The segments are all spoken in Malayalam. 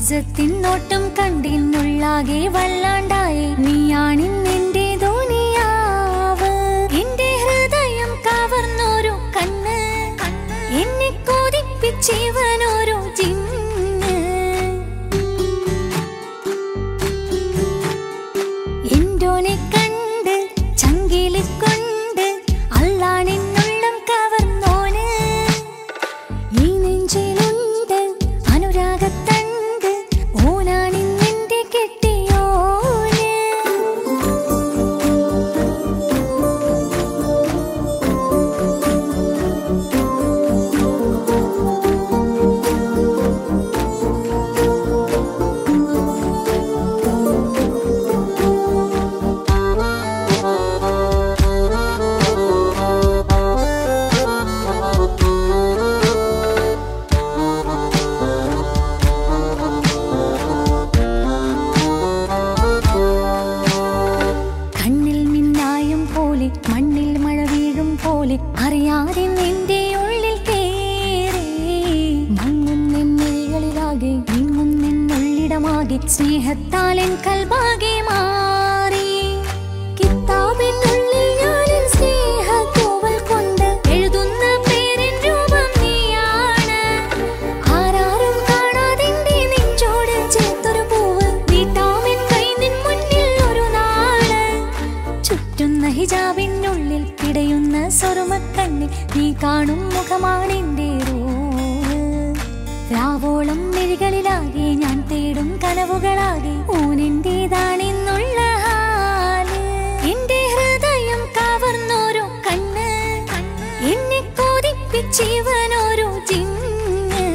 ഇജ്ജത്തിനോട്ടം കണ്ടിന്നുള്ളാകെ വല്ലാണ്ടായി നീയാണിന്നെന്റെ ദുനിയാവ് എന്റെ ഹൃദയം കവർന്നോരു കണ്ണ് എന്നെ കൊതിപ്പിച്ചിവനോരു ജിന്ന് എന്തോനെ കണ്ട് ചങ്കില് കൊണ്ട് അല്ലാണെന്നുള്ളം കവർന്നോന് ഈ നെഞ്ചിലുണ്ട് അനുരാഗത്തണ്ട് ഓനാണിന്നെന്റെ കെട്ടിയോന് കണ്ണിൽ മിന്നായം പോലെ മണ്ണിൽ മഴ വീഴും പോലെ അറിയാതെ നിന്റെ ഉള്ളിൽ കേറി മങ്ങുന്നെന്നുള്ളിലാകെ നീങ്ങുന്നെന്നുള്ളിടമാകെ സ്നേഹത്താലൻ കൽബാകെ മാറി കിതാബിനുള്ളിൽ ഞാനിൻ സ്നേഹത്തൂവൽ കൊണ്ട് എഴുതുന്ന പേരിൻ രൂപം നീയാണ് ആരാരും കാണാതെന്റെ നെഞ്ചോട് ചേർത്തൊരു പൂവ് നീട്ടാമെൻ കൈ നിൻ മുന്നിൽ ഒരു നാള് ചുറ്റുന്ന ഹിജാബിനുള്ളിൽ പിടയുന്ന സ്വറുമക്കണ്ണിൽ നീ കാണും മുഖമാണെന്റെ റൂഹ് രാവോളം മിഴികളിലാകെ ഞാൻ തേടും കനവുകളാകെ ഊനെന്റേതാണെന്നുള്ള ഹാല് എന്റെ ഹൃദയം കവർന്നോരോ കണ്ണ് എന്നെ കൊതിപ്പിച്ചിവനോരോ ജിന്ന്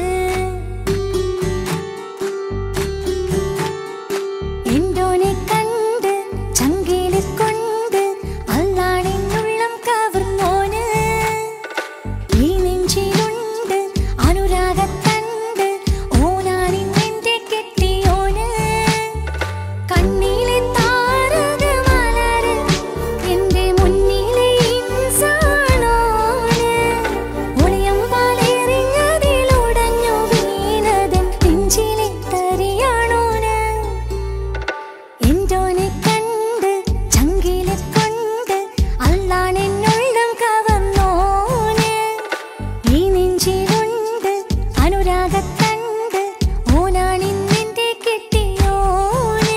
എന്തോനെ കണ്ട് ചങ്കില് കൊണ്ട് അല്ലാണെന്നുള്ളം കവർന്നോന് ഈ നെഞ്ചിലുണ്ട് അനുരാഗത്തണ്ട് ഓനാണിന്നെന്റെ കെട്ടിയോന് കണ്ണിലെ താരകമലര് എന്റെ മുന്നിലെ ഇൻസാണോന് ഒളിയം പാലെറിഞ്ഞതിലുടഞ്ഞു വീണതൻ നെഞ്ചിലെ തരിയാണോന് എന്തോനെ കണ്ട് ചങ്കിലെ കൊണ്ട് അല്ലാണെന്നുള്ളം കവർന്നോന് ഈ നെഞ്ചിലുണ്ട് അനുരാഗത്തണ്ട് ഓനാണിന്നെന്റെ കെട്ടിയോന്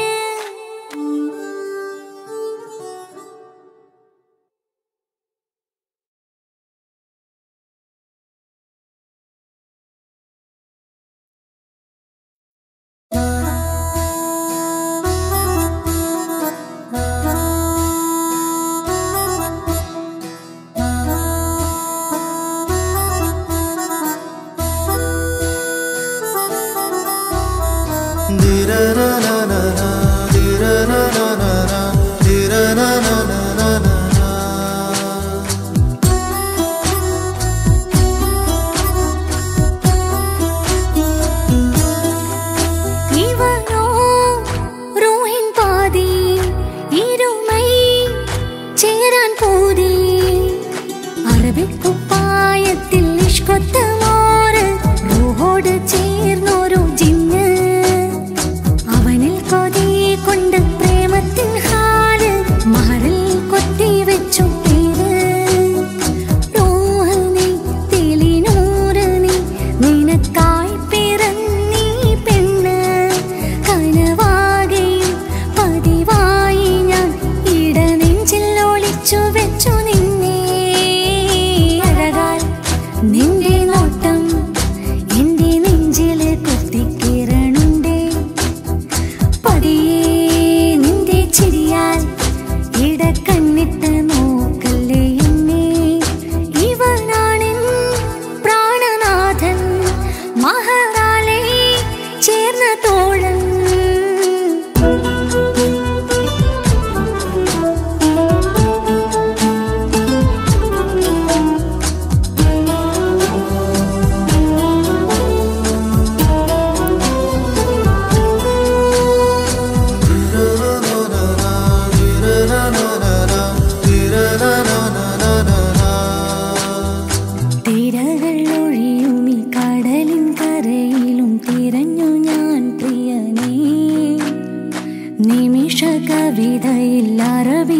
ഇവനോ റൂഹിൻ പാതി ഇരുമൈ ചേരാൻ പോതി അറബിക്കുപ്പായത്തിൽ ഇഷ്കൊത്ത മോറ് റൂഹോട് ചേർന്നൊരു ജിന്ന് അവനിൽ കൊ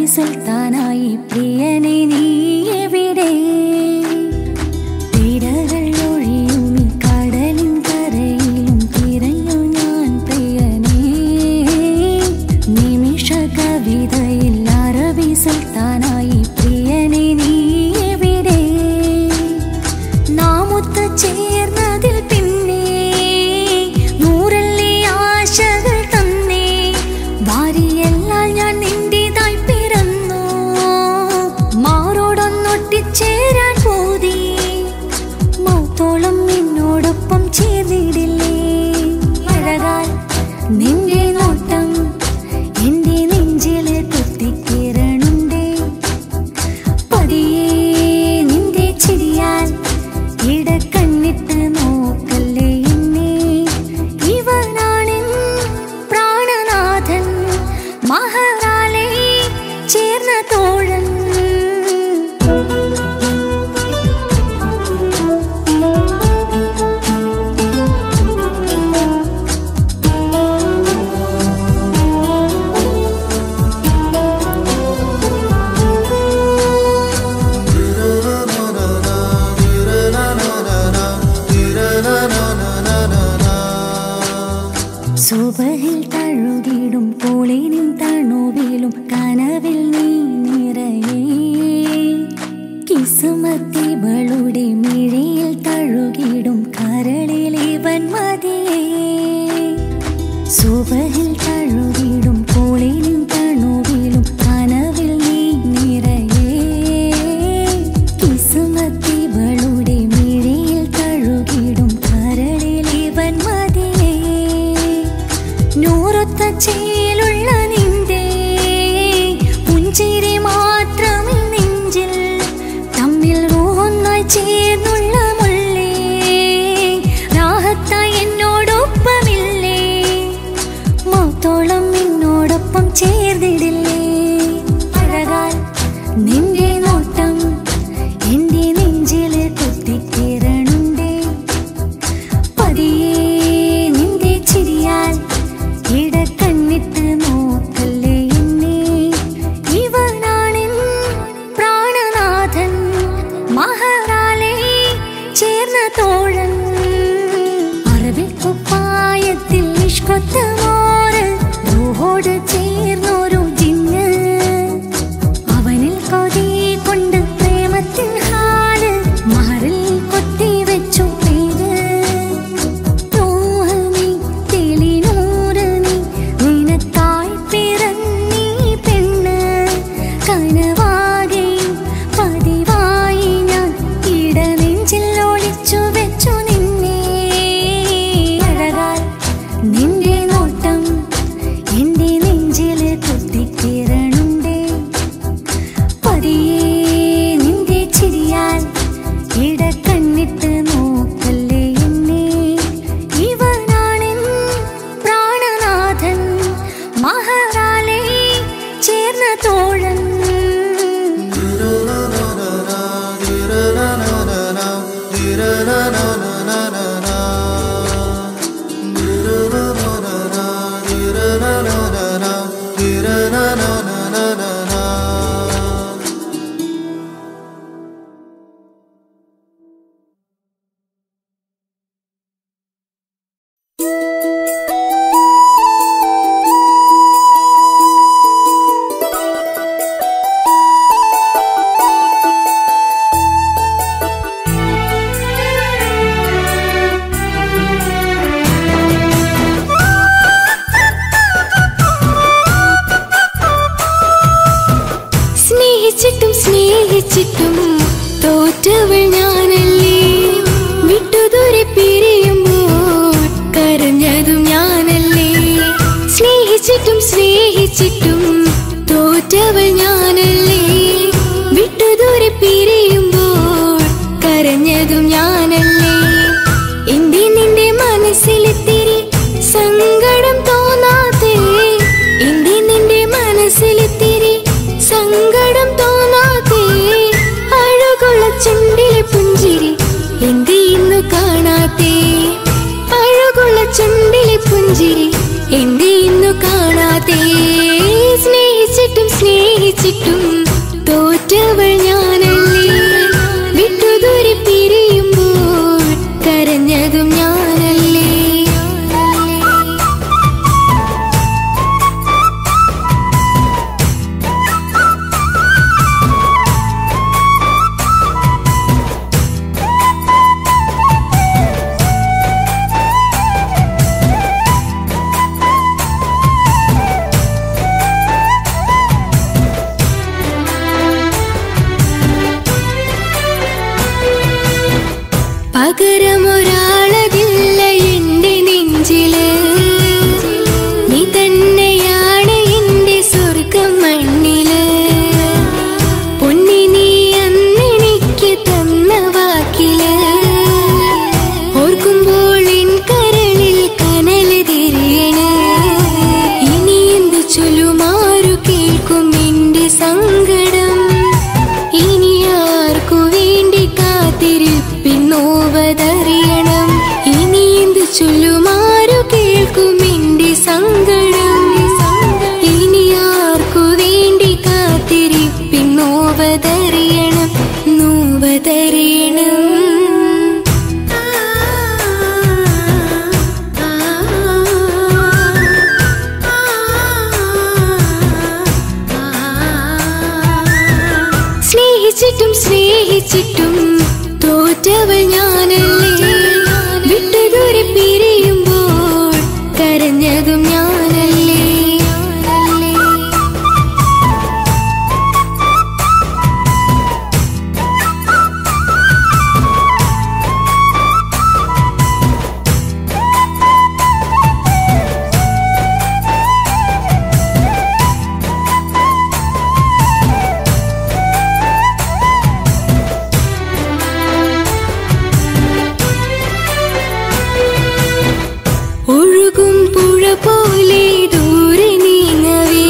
അറബി സുൽത്താനായി പ്രിയനെ നീ എവിടെ തിരകൾ ഒഴിയും ഈ കടലിൻ കരയിലും തിരഞ്ഞു ഞാൻ പ്രിയനേ നിമിഷ കവിതയിൽ അറബി സുൽത്താനായി പ്രിയനെ നീ എവിടെ നാമൊത്ത് ചേർന്നതിൽ പിന്നെ നൂറല്ലേ ആശകൾ തന്നേ ഭാര്യയെല്ലാം ഞാൻ നിന്റേതായി പിറന്നു മാറോടൊന്നൊട്ടിച്ചേരാൻ പോതി മൗത്തോളം നിന്നോടൊപ്പം ചേർന്നിടില്ലേ അഴകാൽ നിന്റെ നോട്ടം എന്റെ നെഞ്ചില് കുത്തിക്കിരണുണ്ടേ പതിയെ നിന്റെ ചിരിയാൽ ഇടക്കണ്ണിട്ട് നോക്കല്ലേ എന്നെ ഇവനാണെൻ പ്രാണനാഥൻ മഹാറാലെ ചേർന്ന തോഴൻ സുബഹിൽ തഴുകിടും പോളിനും തണുവിലും കനവിൽ നീ നിറയേ കിസുമത്തിവളുടെ മിഴിയിൽ തഴുകിടും കരളിൽ ഇവൻ മതിയേ സുബഹിൽ തഴുകിടും പോളിനും തണുവിലും കനവിൽ നീ നിറയേ കിസുമത്തിവളുടെ മിഴിയിൽ തഴുകിടും കരളിൽ ഇവൻ മതിയേ നൂറൊത്ത ചേലുള്ള നിന്റെ പുഞ്ചിരി മാത്രമേ നെഞ്ചിൽ തമ്മിൽ ഒന്നായി ചേർന്നുള്ള മുള്ളേ രാഹത്തായി എന്നോടൊപ്പമില്ലേ മൗത്തോളം എന്നോടൊപ്പം ചേർന്നിടില്ലേ അഴകാൽ നിന്റെ നോട്ടം എന്റെ നെഞ്ചില് കുത്തിക്കിരണുണ്ടേ പതിയെ നിന്റെ ചിരിയാൽ ഇടക്കണ്ണിട്ട് നോക്കല്ലേ എന്നെ ഇവനാണെൻ പ്രാണനാഥൻ മഹാറാലെ ചേർന്ന തോഴൻ അറബിക്കുപ്പായത്തിൽ നിഷ്കൊത്ത മോറ് റൂഹോട് ചേർന്നൊരു ജിന്ന് അവനിൽ കൊതി കൊണ്ട് പ്രേമത്തിൻ ഹാല് മഹറിൽ കൊത്തി വെച്ചു പേര് റൂഹനി തെളിനൂറനി നിനക്കായി പിറന്നീ പെണ്ണ് കനവാകെയും പതിവായി ഞാൻ ഇടനെഞ്ചിൽ ഒളിച്ചു വെച്ചു നിന്നെ അഴകാൽ നിന്റെ നോട്ടം എന്റെ നെഞ്ചില് കുത്തിക്കിരണുണ്ടേ പതിയെ നിന്റെ ചിരിയാൽ ഇടക്കണ്ണിട്ട് നോക്കല്ലേ എന്നെ ഇവനാണെൻ പ്രാണനാഥൻ മഹാറാലെ ചേർന്ന തോഴൻ സ്നേഹിച്ചിട്ടും സ്നേഹിച്ചിട്ടും തോറ്റവൾ ഞാനല്ലേ വിട്ടുദൂരെ പിരിയുമ്പോൾ കരഞ്ഞതും ഞാനല്ലേ സ്നേഹിച്ചിട്ടും സ്നേഹിച്ചിട്ടും തോറ്റവൾ ഞാനല്ലേ വിട്ടുദൂരെ പിരിയുമ്പോൾ കരഞ്ഞതും ഞാനല്ലേ എന്റെ നിന്റെ മനസ്സിലെത്തിരി സങ്കടം തോന്നാത്തേ എന്റെ നിന്റെ മനസ്സിലെത്തിരി സങ്കടം തോന്നാത്തേ അഴകുള്ള ചുണ്ടിലെ പുഞ്ചിരി എന്ത് ഇന്നു കാണാത്തേ അഴകുള്ള ചുണ്ടിലെ പുഞ്ചിരി എന്ത് ഇന്നു കാണാത്തേ സ്നേഹിച്ചിട്ടും സ്നേഹിച്ചിട്ടും സ്നേഹിച്ചിട്ടും തോറ്റവൾ ഞാനല്ലേ വിട്ടുദൂരെ പിരിയുമ്പോൾ കരഞ്ഞതും ഞാനല്ലേ പകരമൊരാളതില്ല എന്റെ നെഞ്ചില് നീ തന്നെയാണ് എന്റെ സ്വർഗം മണ്ണില് പൊന്നി നീ അന്നെനിക്ക് തന്ന വാക്കില് ഓർക്കുമ്പോൾ എൻ കരളിൽ കനല് തിരിയണ് ഇനി എന്ത് ചൊല്ലുമാറു കേൾക്കും എന്റെ സങ്കടം ഇനി ആർക്കു വേണ്ടി കാത്തിരിപ്പിന്നോവതറിയണം ഇനി എന്ത് ചൊല്ലുമാറു കേൾക്കും എന്റെ സങ്കടം ഇനി ആർക്കു വേണ്ടി കാത്തിരിപ്പിന്നോവതറിയണം നോവതറിയണം സ്നേഹിച്ചിട്ടും സ്നേഹിച്ചിട്ടും തോറ്റവൾ ഞാനല്ലേ വിട്ടുദൂരെ പിരിയുമ്പോൾ കരഞ്ഞതും ഞാനല്ലേ ഒഴുകും പുഴ പോലെ ദൂരെ നീങ്ങവേ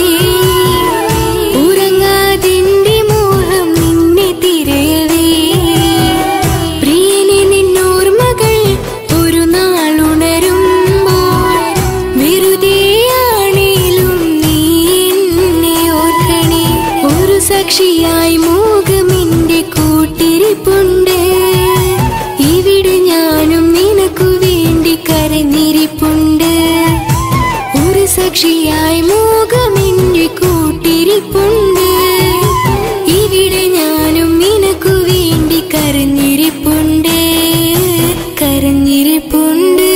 ഉറങ്ങാതിന്റെ മോഹം നിന്നെ തിരയവേ പ്രിയനെ നിന്നോർമകൾ ഒരു നാളുണരുമ്പോൾ വെറുതെയാണേലും നീ എന്നെ ഓർക്കണേ ഒരു സാക്ഷിയായി മൂകമെന്റെ കൂട്ടിരിപ്പുണ്ട് ഇവിടെ ഞാനും നിനക്കു വേണ്ടി കരഞ്ഞിരിപ്പുണ്ട് ഒരു സാക്ഷിയായി മൂകമെന്റെ കൂട്ടിരിപ്പുണ്ട് ഇവിടെ ഞാനും നിനക്കു വേണ്ടി കരഞ്ഞിരിപ്പുണ്ട് കരഞ്ഞിരിപ്പുണ്ട്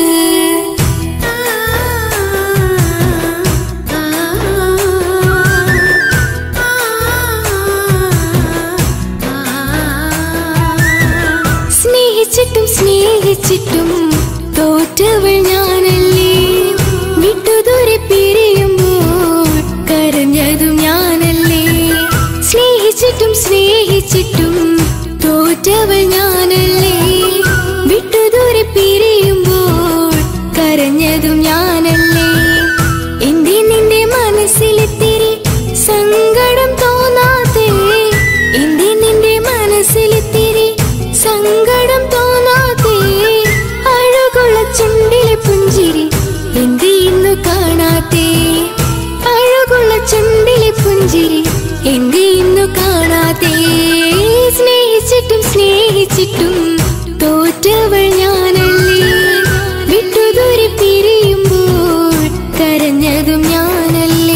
സ്നേഹിച്ചിട്ടും സ്നേഹിച്ചിട്ടും തോറ്റവൾ ഞാനല്ലേ വിട്ടുദൂരെ പിരിയുമ്പോൾ കരഞ്ഞതും ഞാനല്ലേ സ്നേഹിച്ചിട്ടും സ്നേഹിച്ചിട്ടും തോറ്റവൾ ഞാനല്ലേ വിട്ടുദൂരെ പിരിയുമ്പോൾ കരഞ്ഞതും ഞാനല്ലേ എന്റെ നിന്റെ മനസ്സിലെത്തിരി സങ്കടം തോന്നാതെ എന്റെ നിന്റെ മനസ്സിലെത്തിരി സങ്കടം തോന്നാതെ അഴകുള്ള ചുണ്ടിലെ പുഞ്ചിരി എന്റെ ഇന്നു കാണാത്തെ അഴകുള്ള ചുണ്ടിലെ പുഞ്ചിരി എന്റെ ഇന്നു കാണാതെ സ്നേഹിച്ചിട്ടും സ്നേഹിച്ചിട്ടും തോറ്റവൾ ഞാനല്ലേ വിട്ടുദൂരെ പിരിയുമ്പോൾ കരഞ്ഞതും ഞാനല്ലേ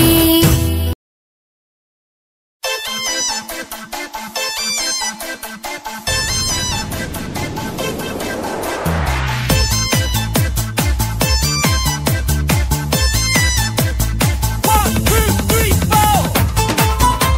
One, two, three, four.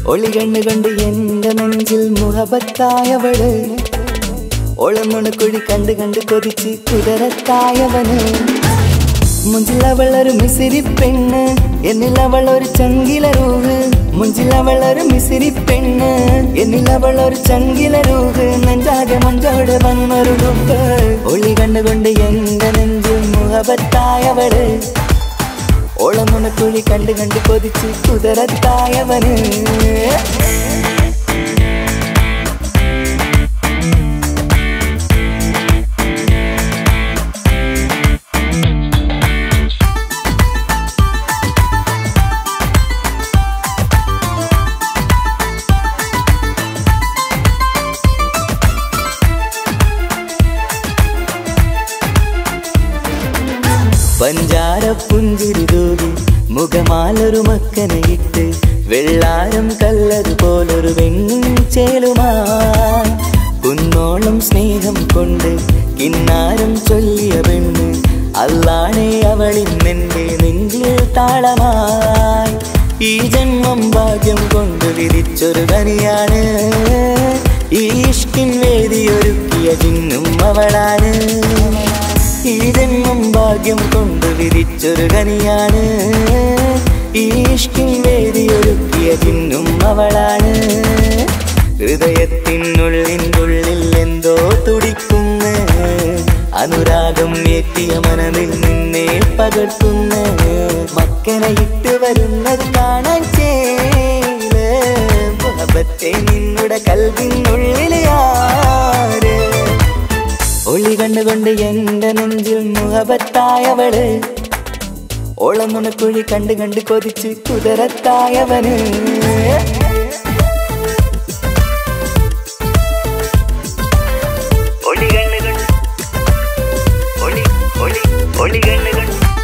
ഒളി കണ്ണുകൊണ്ട് എന്റെ നെഞ്ചിൽ മുഹബത്തായവള് ഒളന്നുണക്കുഴി കണ്ട് കണ്ട് കൊതിച്ച് കുതിരത്തായവന് മുഞ്ചിലവൾ ഒരു മിസിരി പെണ്ണ് എന്നിലവൾ ഒരു ചങ്കില രൂഹ് മുഞ്ചിലവൾ ഒരു മിസിരി പെണ്ണ് എന്നിലവൾ ഒരു ചങ്കില രൂഹ് നെഞ്ചാകെ മഞ്ചോട് വന്നൊരു ലുക്ക് ഒളി കണ്ടുകൊണ്ട് എന്റെ നെഞ്ചിൽ മുഹബത്തായവള് ഓളമുണക്കുഴി കണ്ട് കണ്ട് കൊതിച്ച് കുതിരത്തായവന് പഞ്ചാര പുഞ്ചിരി തൂകി മുഖമാലൊരു മക്കനയിട്ട് വെള്ളാരം കല്ലതുപോലൊരു വെണ്ണുചേലുമായി കുന്നോളം സ്നേഹം കൊണ്ട് കിന്നാരം ചൊല്ലിയ പെണ്ണ് അല്ലാണേ അവളിന്നെന്റെ നെഞ്ചിൽ താളമായി ഈ ജന്മം ഭാഗ്യം കൊണ്ട് വിരിച്ചൊരു തനിയാണ് ഈ ഇഷ്കിൻ വേദിയൊരുക്കിയ ജിന്നും അവളാണ് ഈ ജന്മം ഭാഗ്യം കൊണ്ട് വിരിച്ചൊരു കനിയാണ് ഈ ഇഷ്കിൻ വേദിയൊരുക്കിയ ജിന്നും അവളാണ് ഹൃദയത്തിനുള്ളിനുള്ളിൽ എന്തോ തുടിക്കുന്ന അനുരാഗം ഏറ്റിയ മനമിൽ നിന്നെ പകർത്തുന്ന മക്കനെ ഇട്ട് വരുന്നത് കാണാൻ ചേല് മുഹബത്തെ നിന്നുടെ കൽവിനുള്ളിലെ ആര് ഒളി കണ്ടുകൊണ്ട് എന്റെ നെഞ്ചിൽ മുഹബത്തായവള് ഓളമുണക്കുഴി കണ്ട് കണ്ട് കൊതിച്ച് കുതിരത്തായവന് ഒളി കണ്ണുകൾ ഒളി ഒളി ഒളി കണ്ണുകൾ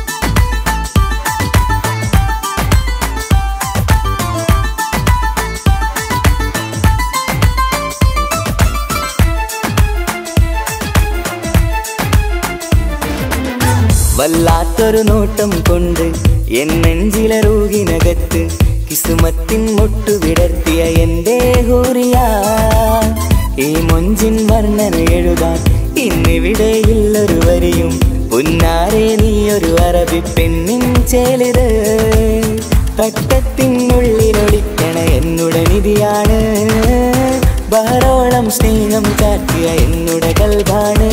വല്ലാത്തൊരു നോട്ടം കൊണ്ട് എൻ നെഞ്ചിലെ റൂഹിനകത്ത് കിസുമത്തിൻ മുട്ടു വിടർത്തിയ എന്റെ ഹൂറിയ ഈ മൊഞ്ചിൻ വർണ്ണന എഴുതാൻ ഇന്നിവിടെയുള്ളൊരു വരിയും പുന്നാരെ നീയൊരു അറബി പെണ്ണിൻ ചേലിത് തട്ടത്തിനുള്ളിലൊളിക്കണ എന്നുടെ നിധിയാണ് ബഹറോളം സ്നേഹം കാട്ടിയ എന്നുടെ കൽഭാണ്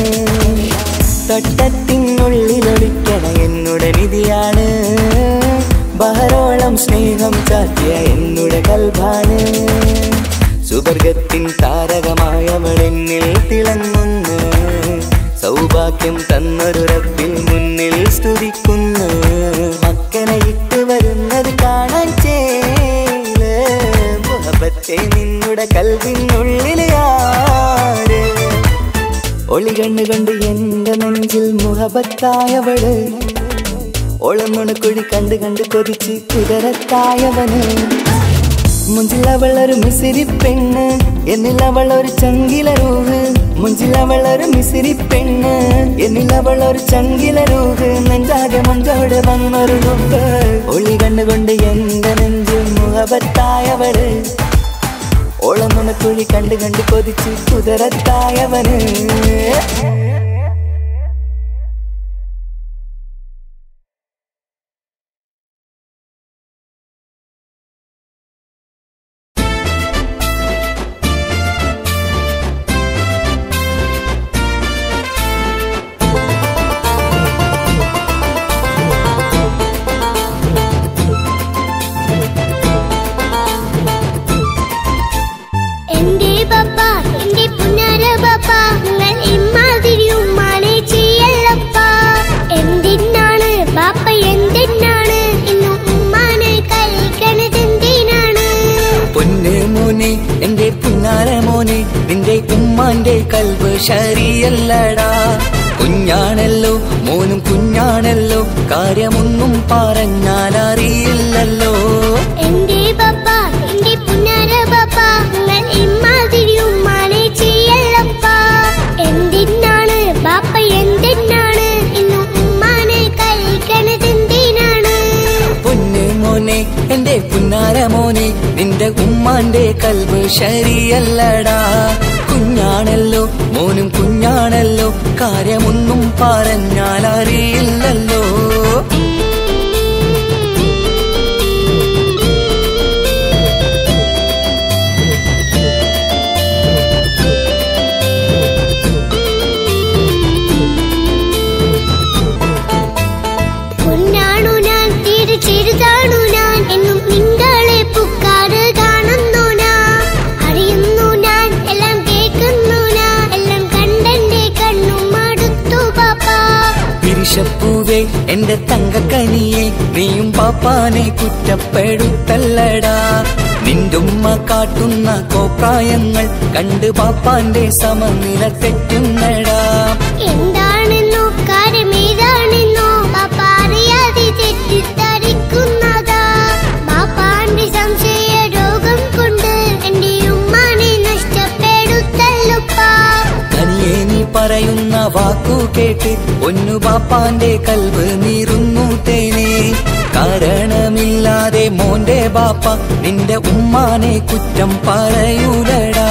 തട്ടത്തിനുള്ളിലൊളിക്കണ എന്നുടെ നിധിയാണ് ബഹറോളം സ്നേഹം ചാത്തിയ എന്നുടെ കൽഭാണ് സുവർഗത്തിൻ താരകമായവൾ എന്നിൽ തിളങ്ങുന്നു സൗഭാഗ്യം തന്നൊരു റബ്ബിൽ മുന്നിൽ സ്തുതിക്കുന്നു മക്കനെ ഇട്ട് വരുന്നത് കാണാൻ ചേല് മുഹബത്തെ നിന്നുടെ കൽവിനുള്ളിലെ ആര് ഒളി കണ്ണുകൊണ്ട് എന്റെ നെഞ്ചിൽ മുഹബത്തായവള് ഒളന്നുണക്കുഴി കണ്ട് കണ്ട് കൊതിച്ച് കുതിരത്തായവന് മുഞ്ചിലവൾ ഒരു മിസിരി പെണ്ണ് എന്നിലവൾ ഒരു ചങ്കില രൂഹ് മുഞ്ചിലവൾ ഒരു മിസിരി പെണ്ണ് എന്നിലവൾ ഒരു ചങ്കില രൂഹ് നെഞ്ചാകെ മഞ്ചോട് വന്നൊരു ലുക്ക് ഒളി കണ്ണുകൊണ്ട് എന്റെ നെഞ്ചിൽ മുഹബത്തായവള് ഓളന്നുണക്കുഴി കണ്ട് കണ്ട് കൊതിച്ച് കുതിരത്തായവന് എന്റെ പപ്പ എന്റെ പുന്നാര പപ്പ നിങ്ങൾ ഇമ്മാതിരി ഉമ്മാനെ ചെയ്യല്ലപ്പ എന്തിനാണ് പാപ്പ എന്തിനാണ് ഇന്ന് ഉമ്മാനെ കഴിക്കണത് എന്തിനാണ് പൊന്ന് മോനെ എന്റെ പുന്നാര മോനെ നിന്റെ ഉമ്മാന്റെ കൽവ് ശരിയല്ലടാ കുഞ്ഞാണല്ലോ മോനും കുഞ്ഞാണല്ലോ കാര്യമൊന്നും പറഞ്ഞാൽ അറിയില്ലല്ലോ എന്റെ പപ്പ എന്റെ പുന്നാര പപ്പ നിങ്ങൾ ഇമ്മാതിരി ഉമ്മാനെ ചെയ്യല്ലപ്പ എന്തിനാണ് പാപ്പ എന്തിനാണ് ഇന്ന് ഉമ്മാനെ കഴിക്കണത് എന്തിനാണ് പൊന്ന് മോനെ എന്റെ പുന്നാര മോനെ നിന്റെ ഉമ്മാന്റെ കൽവ് ശരിയല്ലടാ കുഞ്ഞാണല്ലോ മോനും കുഞ്ഞാണല്ലോ കാര്യമൊന്നും പറഞ്ഞാൽ അറിയില്ലല്ലോ പൊന്നാണു ഞാൻ തീരെ ചെറുതാണു ഞാൻ എന്നും നിങ്ങളെ പുക്കാറ് കാണുന്നു ഞാൻ അറിയുന്നു ഞാൻ എല്ലാം കേൾക്കുന്നു ഞാൻ എല്ലാം കണ്ടെന്റെ കണ്ണും മടുത്തു പാപ്പാ പിരിശപ്പൂവേ എന്റെ തങ്കക്കനിയെ നീയും പാപ്പാനെ കുറ്റപ്പെടുത്തല്ലടാ നിന്റുമ്മ കാട്ടുന്ന കോപ്രായങ്ങൾ കണ്ട് പാപ്പാന്റെ സമനില തെറ്റുന്നടാ എന്താണെന്നോ കാര്യമേതാണെന്നോ പാപ്പ അറിയാതെ തെറ്റിദ്ധരിക്കുന്നതാ പാപ്പാന്റെ സംശയ രോഗം കൊണ്ട് എന്റെ ഉമ്മാനെ നഷ്ടപ്പെടുത്തല്ലുപ്പാ തനിയെ നീ പറയുന്ന വാക്കു കേട്ട് ഒന്നു പാപ്പാന്റെ കൽവ് നീറുന്നു തേനെ കാരണമില്ലാതെ മോന്റെ ബാപ്പ നിന്റെ ഉമ്മാനെ കുറ്റം പറയൂലടാ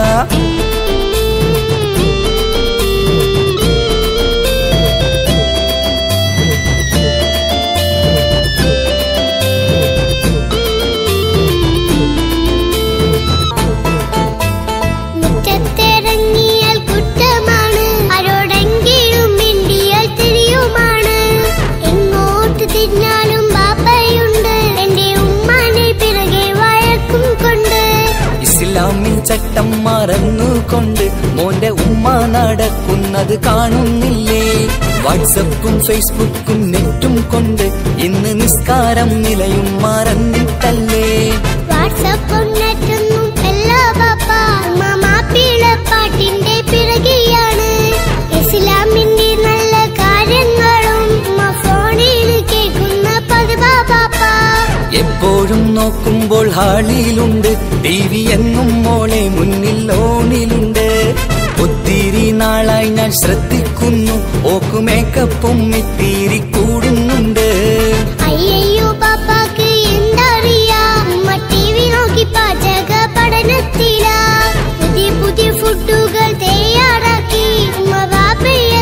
മുറ്റത്തിറങ്ങിയാൽ കുറ്റമാണ് ആരോടെങ്കിലും മിണ്ടിയാൽ തിരിയുമാണ് എങ്ങോട്ട് തിരിഞ്ഞാലും ബാപ്പയുണ്ട് എന്റെ ഉമ്മാനെ പിറകെ വഴക്കും കൊണ്ട് ഇസ്ലാമിൽ ചട്ടം മറന്നുകൊണ്ട് മോന്റെ ഉമ്മ നടക്കുന്നത് കാണുന്നില്ലേ വാട്സപ്പും ഫേസ്ബുക്കും നെറ്റും കൊണ്ട് ഇന്ന് നിസ്കാരം നിലയും മറന്നിട്ടല്ലേ വാട്സപ്പും നെറ്റൊന്നും എല്ലാ ബാപ്പ ഉമ്മ മാപ്പിളപ്പാട്ടിന്റെ പിറകെയാണ് ഇസ്ലാമിന്റെ നല്ല കാര്യങ്ങളും ഉമ്മ ഫോണിൽ കേൾക്കുന്ന പതിവാ ബാപ്പ എപ്പോഴും നോക്കുമ്പോൾ ഹാളിയിലുണ്ട് ടി വി എന്നും മോളെ മുന്നിൽ ഓണിലുണ്ട് ഒത്തിരി നാളായി ഞാൻ ശ്രദ്ധിക്കുന്നു ഓക്ക് മേക്കപ്പും ഇത്തിരി കൂടുന്നുണ്ട് അയ്യയ്യോ പാപ്പാക്ക് എന്തറിയാ ഉമ്മ ടി വി നോക്കി പാചക പഠനത്തിലാ പുതിയ പുതിയ ഫുഡുകൾ തയ്യാറാക്കി ഉമ്മ ബാപ്പയെ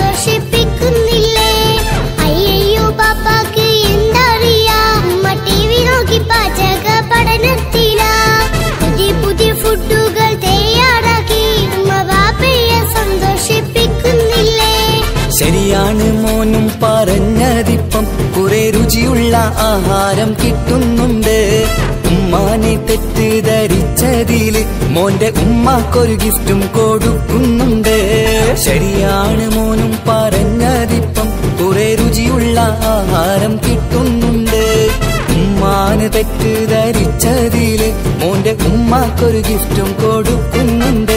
സന്തോഷിപ്പിക്കുന്നില്ലേ അയ്യയ്യോ പാപ്പാക്ക് എന്തറിയാ ഉമ്മ ടി വി നോക്കി പാചക പഠനത്തിലാ പുതിയ പുതിയ ഫുഡുകൾ തയ്യാറാക്കി ഉമ്മ ബാപ്പയെ സന്തോഷിപ്പിക്കുന്നില്ലേ ശരിയാണ് മോനും പറഞ്ഞതിപ്പം കുറെ രുചിയുള്ള ആഹാരം കിട്ടുന്നുണ്ട് ഉമ്മാനെ തെറ്റിദ്ധരിച്ചതില് മോന്റെ ഉമ്മാക്കൊരു ഗിഫ്റ്റും കൊടുക്കുന്നുണ്ട് ശരിയാണ് മോനും പറഞ്ഞതിപ്പം കുറെ രുചിയുള്ള ആഹാരം കിട്ടുന്നുണ്ട് ഉമ്മാന് തെറ്റിദ്ധരിച്ചതില് മോന്റെ ഉമ്മാക്കൊരു ഗിഫ്റ്റും കൊടുക്കുന്നുണ്ട്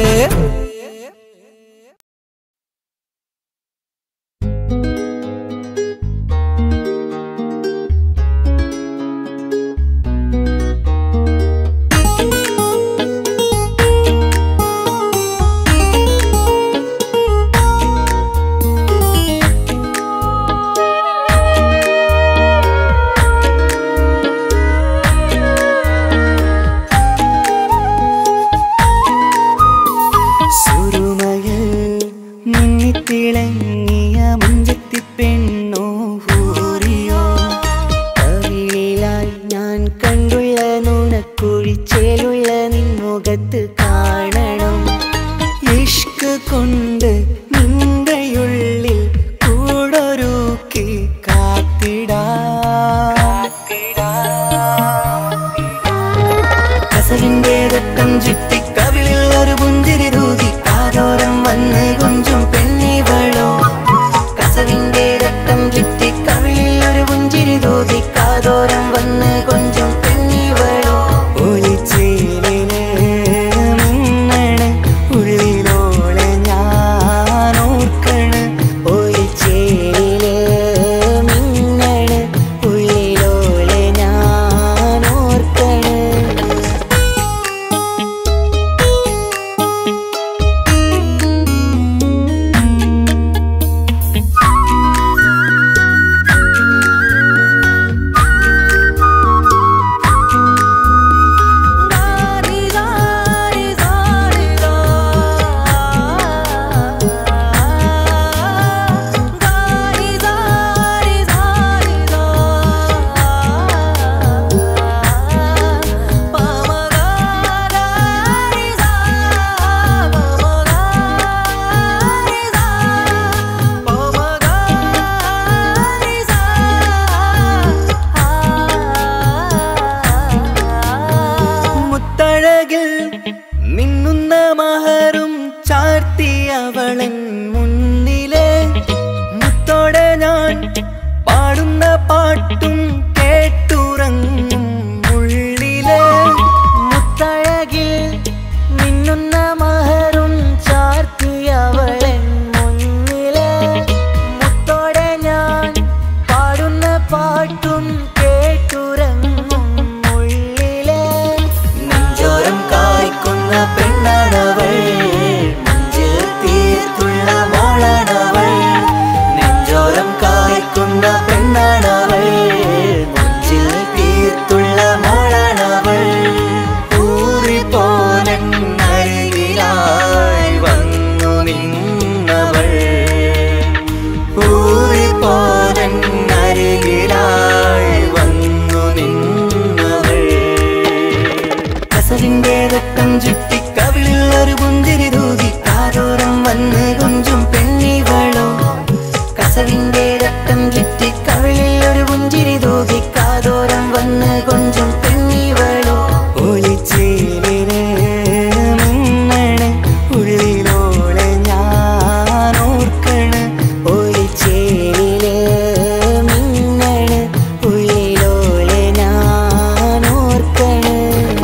സുരുമയിൽ മിന്നിത്തിളങ്ങിയ മുഞ്ചത്തി പെണ്ണോ ഹൂറിയോ കവിളിലായി ഞാൻ കണ്ടുള്ള നുണക്കുഴിച്ചേലുള്ള നിൻമുഖത്ത് കാണണം ഇഷ്ക് കൊണ്ട് നിന്റെയുള്ളിൽ കൂടൊരുക്കി കാത്തിടാ കസവിന്റെ രക്തം ചുറ്റി കവിളിൽ ഒരു പുഞ്ചിരി തൂകി കാതോരം വന്ന് കൊഞ്ചും പെണ്ണിവളോ കസവിന്റെ രക്തം ചുറ്റി കവിളിൽ ഒരു പുഞ്ചിരി തൂകി കാതോരം വന്ന് കൊഞ്ചും പെണ്ണിവളോ ഒളിച്ചേലിന് മിന്നണ് ഉള്ളിലോളെ ഞാൻ ഓർക്കണ് മിന്നുന്ന മഹറും ചാർത്തിയവളൻ മുന്നിലെ മുത്തോടെ ഞാൻ പാടുന്ന പാട്ടും കേട്ടുറങ്ങും ഉള്ളിലെ മുത്തഴകിൽ മിന്നുന്ന മഹറും ചാർത്തിയവളൻ മുന്നിലെ മുത്തോടെ ഞാൻ പാടുന്ന പാട്ടും കേട്ടുറങ്ങും ഉള്ളിലെ നെഞ്ചോരം കായ്ക്കുന്ന പെണ്ണാണവൾ നെഞ്ചിൽ തീർത്തുള്ള മോളാണവൾ നെഞ്ചോരം കായ്ക്കുന്ന പെണ്ണാണവൾ നെഞ്ചിൽ തീർത്തുള്ള മോളാണവൾ ഊറി പോലൻ അരികിലായി വന്നു നിന്നവൾ ഊറി പോലൻ അരികിലായി വന്നു നിന്നവൾ കസവിന്റെ രക്തം ചുറ്റി കവിളിൽ ഒരു പുഞ്ചിരി തൂകി കാതോരം വന്ന് കൊഞ്ചും പെണ്ണിവളോ കസവിന്റെ രക്തം ചുറ്റി കവിളിൽ ഒരു പുഞ്ചിരി തൂകി കാതോരം വന്ന് കൊഞ്ചും പെണ്ണിവളോ ഒളിച്ചേലിനെ മിന്നണ് ഉള്ളിലോളെ ഞാൻ ഓർക്കണ് ഒളിച്ചേലിലെ മിന്നണ് ഉള്ളിലോളെ ഞാൻ ഓർക്കണ്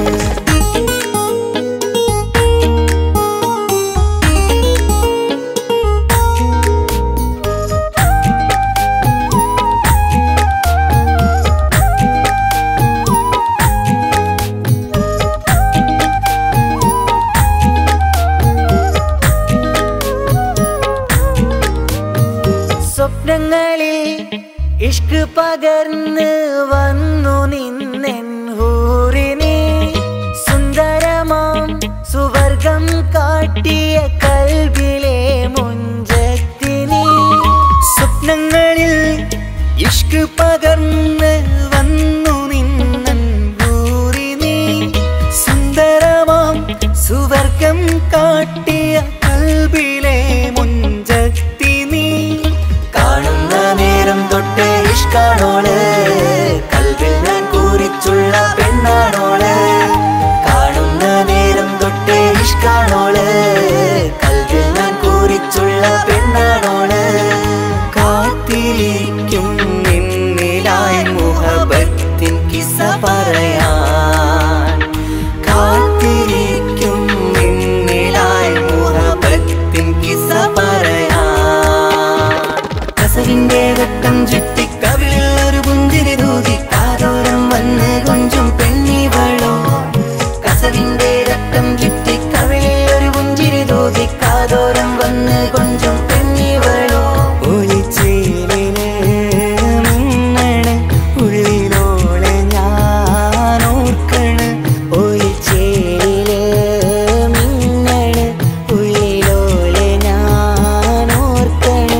സ്വപ്നങ്ങളിൽ ഇഷ്ക് പകർന്ന് വന്നു നിന്നെൻ ഹൂറിനെ സുന്ദരമാം സുവർഗം കാട്ടിയ കൽബിലെ മുഞ്ചത്തിനി സ്വപ്നങ്ങളിൽ ഇഷ്ക് പകർന്ന് വന്നു നിന്നൻ ഹൂറിനെ സുന്ദരമാം സുവർഗം കാട്ടിയ കൽബിലെ മുഞ്ചത്തി നീ കാണുന്ന നേരം തൊട്ട് ഇഷ്കാണോള് കൽവിൽ ഞാൻ കൂറിച്ചുള്ള പെണ്ണാണോള് കാണുന്ന നേരം തൊട്ട് ഇഷ്കാണോള് കൽവിൽ ഞാൻ കൂറിച്ചുള്ള പെണ്ണാണോള് കാത്തിരിക്കും നിന്നിലായി മുഹബത്തിൻ കിസ പറയാൻ കാത്തിരിക്കും നിന്നിലായി മുഹബത്തിൻ കിസ പറയാൻ കസവിന്റെ രക്തം ചുറ്റി കവിളിൽ ഒരു പുഞ്ചിരി തൂകി കാതോരം വന്ന് കൊഞ്ചും പെണ്ണിവളോ കസവിന്റെ രക്തം ചുറ്റി കവിളിൽ ഒരു പുഞ്ചിരി തൂകി കാതോരം വന്ന് കൊഞ്ചും പെണ്ണിവളോ ഒളിച്ചേലിനെ മിന്നണ് ഉള്ളിലോളെ ഞാൻ ഓർക്കണ് ഒളിച്ചേലിലെ മിന്നണ് ഉള്ളിലോളെ ഞാൻ ഓർക്കണ്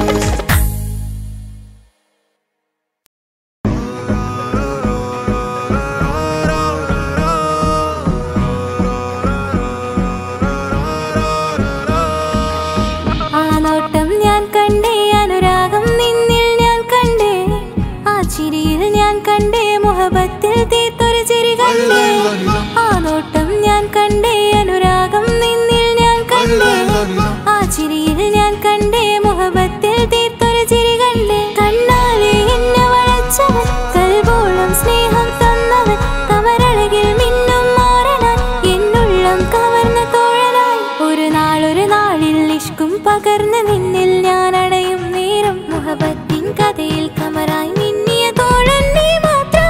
ആ നോട്ടം ഞാൻ കണ്ടേ അനുരാഗം നിന്നിൽ ഞാൻ കണ്ടേ ആ ചിരിയിൽ ഞാൻ കണ്ടേ മുഹബത്തിൽ തീർത്തൊരു ചിരി കണ്ടേ ആ നോട്ടം ഞാൻ കണ്ടേ അനുരാഗം നിന്നിൽ ഞാൻ കണ്ടേ ആ ചിരിയിൽ ഞാൻ കണ്ടേ മുഹബത്തിൽ തീർത്തൊരു ചിരി കണ്ടേ കണ്ണാലെ എന്നെ വളച്ചവൻ കൽബോളം സ്നേഹം തന്നവൻ കമരഴകിൽ മിന്നും മാറനാൻ എന്നുള്ളം കവർന്ന തോഴനായി ഒരു നാളൊരു നാളിൽ ഇഷ്കും പകർന്ന് നിന്നിൽ ഞാൻ അടയും നേരം മുഹബത്തിൻ കഥയിൽ കമറായി മിന്നിയ തോഴൻ നീ മാത്രം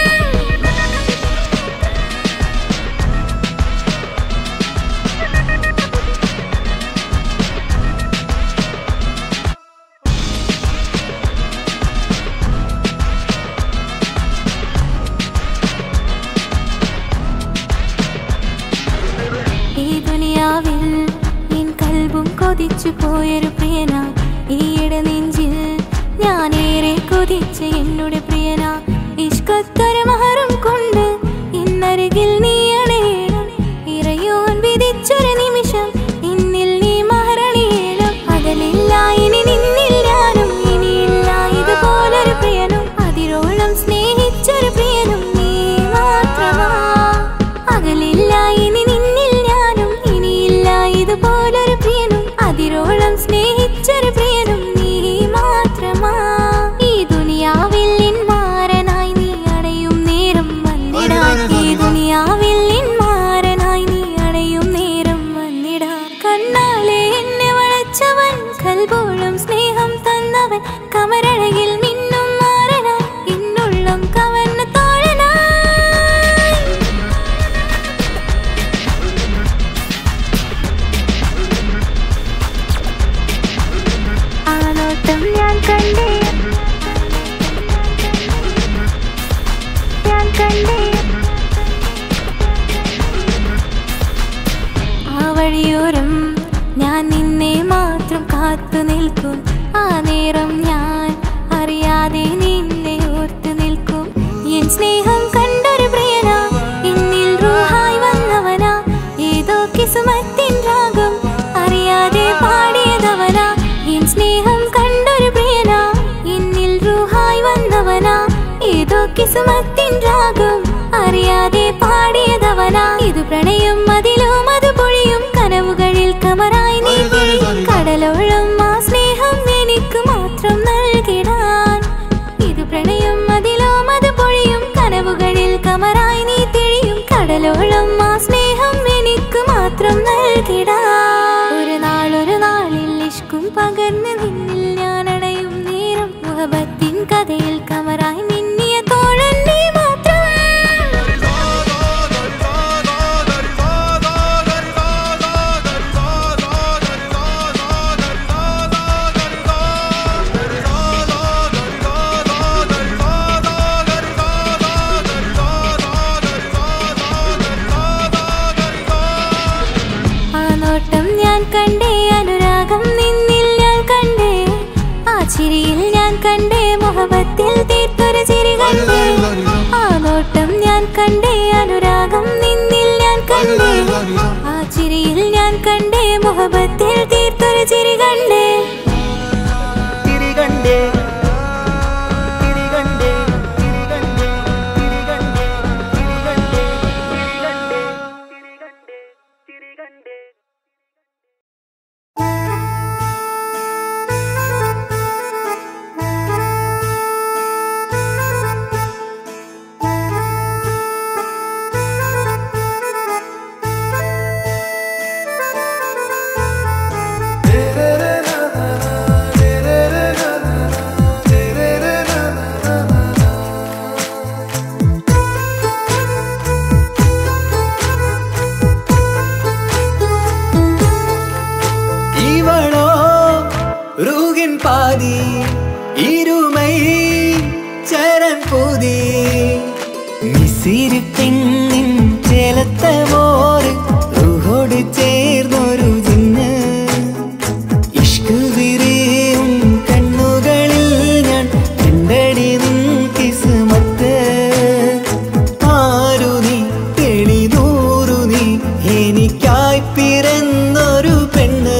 ഈ ദുനിയാവിൽ എൻ കൽബും കൊതിച്ചു പോയൊരു പ്രിയന ഈയിടെ നെഞ്ചിൽ ഞാനേറെ കൊതിച്ച എന്നോട് പ്രിയന ഇഷ്കത്തൊരു മഹറും കൊണ്ട് ഇന്നരികിൽ നീ അണയണം ഇറയോൻ വിധിച്ചൊരു നിമിഷം ഇന്നിൽ നീ മഹറണിയേണം അകലില്ല ഇനി നിന്നിൽ ഞാനും ഇനിയില്ല ഇതുപോലൊരു പ്രിയനും അതിരോളം സ്നേഹിച്ചൊരു പ്രിയനും നീ മാത്രമാ അകലില്ല ഇനി നിന്നിൽ ഞാനും ഇനി വഴിയോരം ഞാൻ നിന്നെ മാത്രം കാത്തു നിൽക്കും ആ നേരം ഞാൻ അറിയാതെ നിന്നെ ഓർത്തു നിൽക്കും എൻ സ്നേഹം കണ്ടൊരു പ്രിയന എന്നിൽ റൂഹായി വന്നവനാ ഏതോ കിസുമത്തിൻ രാഗം അറിയാതെ പാടിയതവനാ എൻ സ്നേഹം കണ്ടൊരു പ്രിയന എന്നിൽ റൂഹായി വന്നവനാ ഏതോ കിസുമത്തിൻ രാഗം അറിയാതെ പാടിയതവനാ ഇത് പ്രണയം അതിലും അത് പൊഴിയും കനവുകളിൽ കമറായി നീ തിരിയും. കടലോളം ആ സ്നേഹം എനിക്ക് മാത്രം നൽകിടാൻ ഇത് പ്രണയം അതിലും അത് പൊഴിയും കനവുകളിൽ കമറായി നീ തിരിയും കടലോളം ആ സ്നേഹം എനിക്ക് മാത്രം നൽകിടാൻ ഒരു നാളൊരു നാളിൽ ഇഷ്കും പകർന്ന് നിന്നിൽ ഞാൻ അടയും നേരം മുഹബത്തിൻ കഥയിൽ കമറായി മിന്നിയ തോഴൻ നീ മാത്രം ആ നോട്ടം ഞാൻ കണ്ടേ അനുരാഗം നിന്നിൽ ഞാൻ കണ്ടേ ആ ചിരിയിൽ ഞാൻ കണ്ടേ മുഹബത്തിൽ തീർത്തൊരു ചിരി കണ്ടേ ആ നോട്ടം ഞാൻ കണ്ടേ അനുരാഗം നിന്നിൽ ഞാൻ കണ്ടേ ആ ചിരിയിൽ ഞാൻ കണ്ടേ മുഹബത്തിൽ തീർത്തൊരു ചിരി കണ്ടേ തിരികണ്ടേ തിരികണ്ടേ തിരികണ്ടേ തിരികണ്ടേ തിരികണ്ടേ തിരികണ്ടേ തിരികണ്ടേ இவளோ ரூகின் பாதி இருமை சரண் பூதி മിസിരി പെണ്ണിൻ ചേലത്ത മോറ് റൂഹോട് ചേർന്നൊരു ജിന്ന് ഇഷ്ക് വിരിയും കണ്ണുകളിൽ ഞാൻ കണ്ടടി നിൻ കിസ്മത്ത് ആരു നീ തെളിനൂറു നീ എനിക്കായി പിറന്നൊരു പെണ്ണ്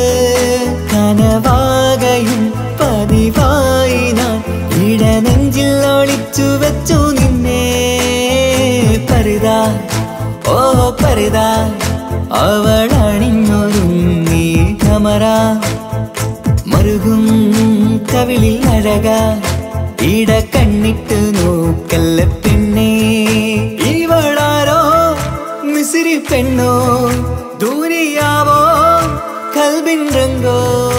കനവാകയും പതിവായി ഞാൻ ഇടനെഞ്ചിൽ ഒളിച്ചു വെച്ചു നിന്നെ പരിതാ ഓ പരിതാ അവളണിഞ്ഞൊരുങ്ങി കമറ മറുകും കവിളിൽ അഴക ഇട കണ്ണിട്ട് നോക്കല്ല പെണ്ണേ ഇവളാരോ മിസിരി പെണ്ണോ ദൂരിയാവോ കൽബിൻ രംഗോ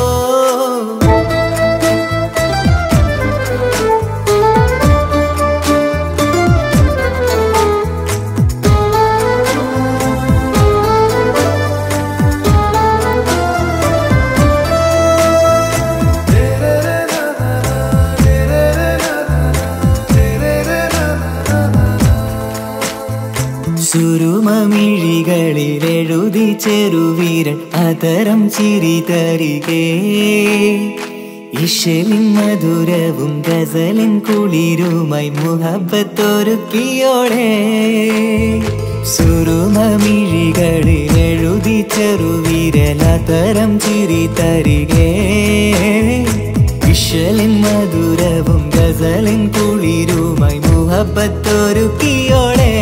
സുരുമമിഴികളിൽ എഴുതി ചെറുവീരൻ അതരം ചിരി തരികേ ഇഷലിൻ മധുരവും ഗസലിൻ കുളിരുമായി മുഹബത്തൊരുക്കിയോടെ സുരുമമിഴികളിൽ എഴുതി ചെറുവീരൻ അതരം ചിരി തരികേ ഇഷലിൻ മധുരവും ഗസലിൻ കുളിരുമായി മുഹബത്തൊരുക്കിയോടെ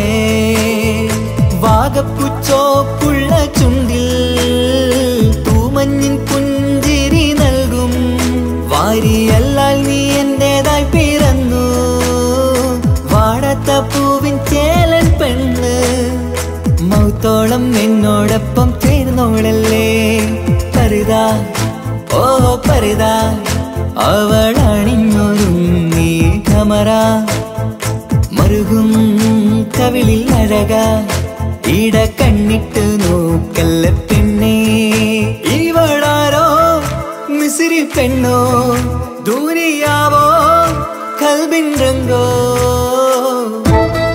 വാഗപ്പുച്ചോപ്പുള്ള ചുണ്ടിൽ തൂമഞ്ഞിൻ പുഞ്ചിരി നൽകും വാരിയല്ലാൽ നീ എന്റേതായി പിറന്നു വാടത്ത പൂവിൻ ചേലൻ പെണ്ണ് മൗത്തോളം എന്നോടൊപ്പം ചേർന്നോളല്ലേ പരിതാ ഓ പരിതാ അവളണിഞ്ഞൊരുങ്ങി കമറ മറുകും കവിളിൽ അഴക ഇട കണ്ണിട്ട് നോക്കല്ല പെണ്ണേ ഇവളാരോ മിസിരി പെണ്ണോ ദൂരിയാവോ കൽബിൻ രംഗോ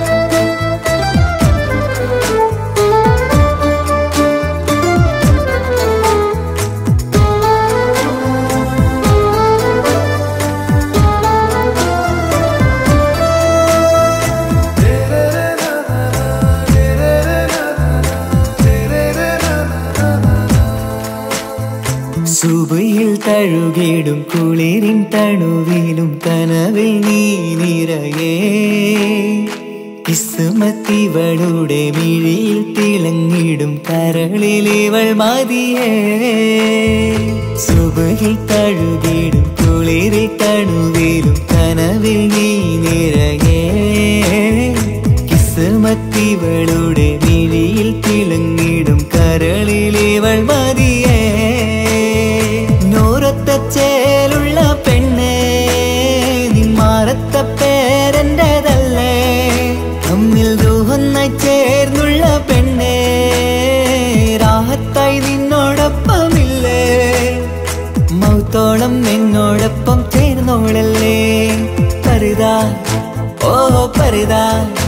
ആ സുബയിൽ തഴുകിടും കുളിരിൻ തണുവിലും കനവിൽ നീ നിറയേ കിസ്മത്തിവളുടെ മിഴിയിൽ തിളങ്ങിടും കരളിലിവൾ മതിയേ സുബയിൽ തഴുകിടും കുളിരിൽ തണുവിലും കനവിൽ നീ നിറയേ കിസ്മത്തിവളുടെ മിഴിയിൽ തിളങ്ങിടും കരളിലിവൾ മതിയേ നൂറത്ത ചേലുള്ള പെണ്ണ് നിന്മാറത്ത പേരെൻ്റെതല്ലേ തമ്മിൽ ദൂഹൊന്നായി ചേർന്നുള്ള പെണ്ണ് രാഹത്തായി നിന്നോടൊപ്പമില്ലേ മൗത്തോളം എന്നോടൊപ്പം ചേർന്നോളല്ലേ പരിതാ ഓ പരിതാ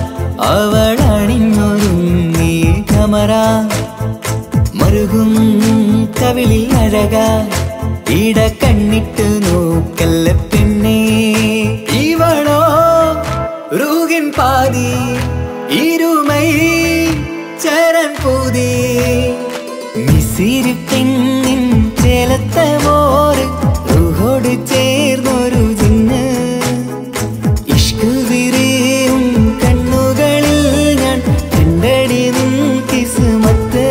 അവളണിഞ്ഞൊരുങ്ങി കമറ മറുകും കവിളിൽ അഴക ഇട കണ്ണിട്ട് നോക്കല്ല പെണ്ണേ ഇവളോ റൂകിൻ പാതി ഇരുമൈ ചരൻ പൂതി മിസിരി പെണ്ണിൻ ചേലത്ത മോറ് റൂഹോട് ചേർന്നൊരു ജിന്ന് ഇഷ്ക് വിരിയും കണ്ണുകളിൽ ഞാൻ കണ്ടടി നിൻ കിസ്മത്ത്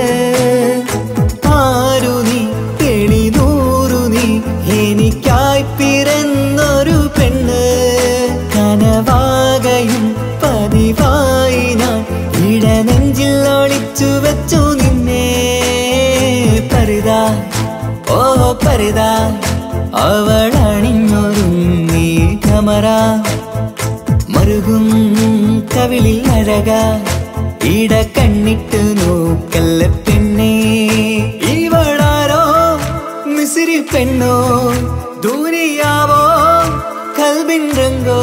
ആരു നീ തെളിനൂറു നീ എനിക്കായി പിറന്നൊരു പെണ്ണ് കനവാകയും പതിവായി ഞാൻ ഇടനെഞ്ചിൽ ഒളിച്ചു വെച്ചു നിന്നെ പരിതാ ഓ പരിതാ അവളണിഞ്ഞൊരുങ്ങി കമറ മറുകും കവിളിൽ അഴക ഇട കണ്ണിട്ട് നോക്കല്ല പെണ്ണേ ഇവളാരോ മിസിരി പെണ്ണോ ദൂരിയാവോ കൽബിൻ രംഗോ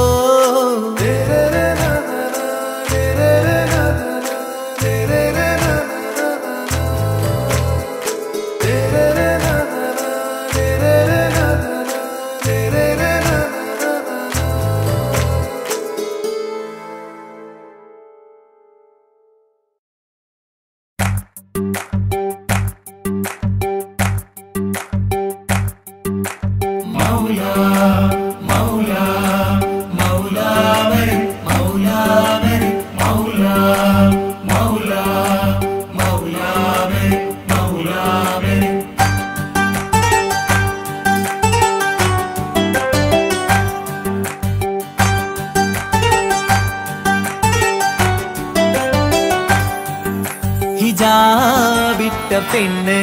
ഹിജാബിട്ട പെണ്ണ്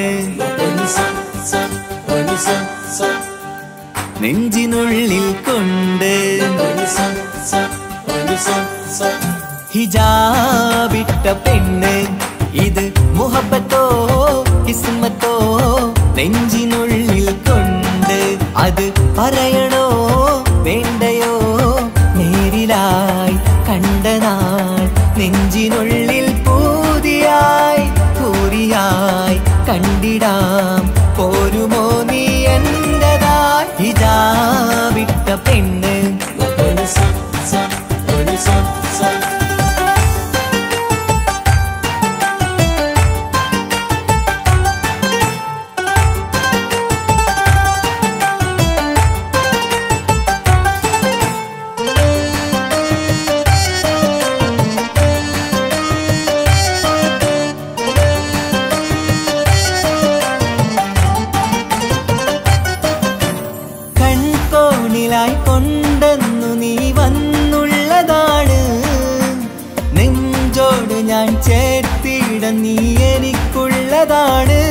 നെഞ്ചിനുള്ളിൽ കൊണ്ട് ഹിജാബിട്ട പെണ്ണ് ഇത് മുഹബത്തോ കിസ്മത്തോ നെഞ്ചിനുള്ളിൽ കൊണ്ട് അത് പറയണോ വേണ്ടയോ നേരിലായി കണ്ട നാൾ നെഞ്ചിനുള്ളിൽ പൂതിയായി പൂരിയായി കണ്ടിടാം പോരുമോ നീ എന്റതായി ഹിജാബിട്ട പെണ്ണ് കൺകോണിലായി കൊണ്ടെന്നു നീ വന്നുള്ളതാണ് നെഞ്ചോട് ഞാൻ ചേർത്തിട നീ എനിക്കുള്ളതാണ്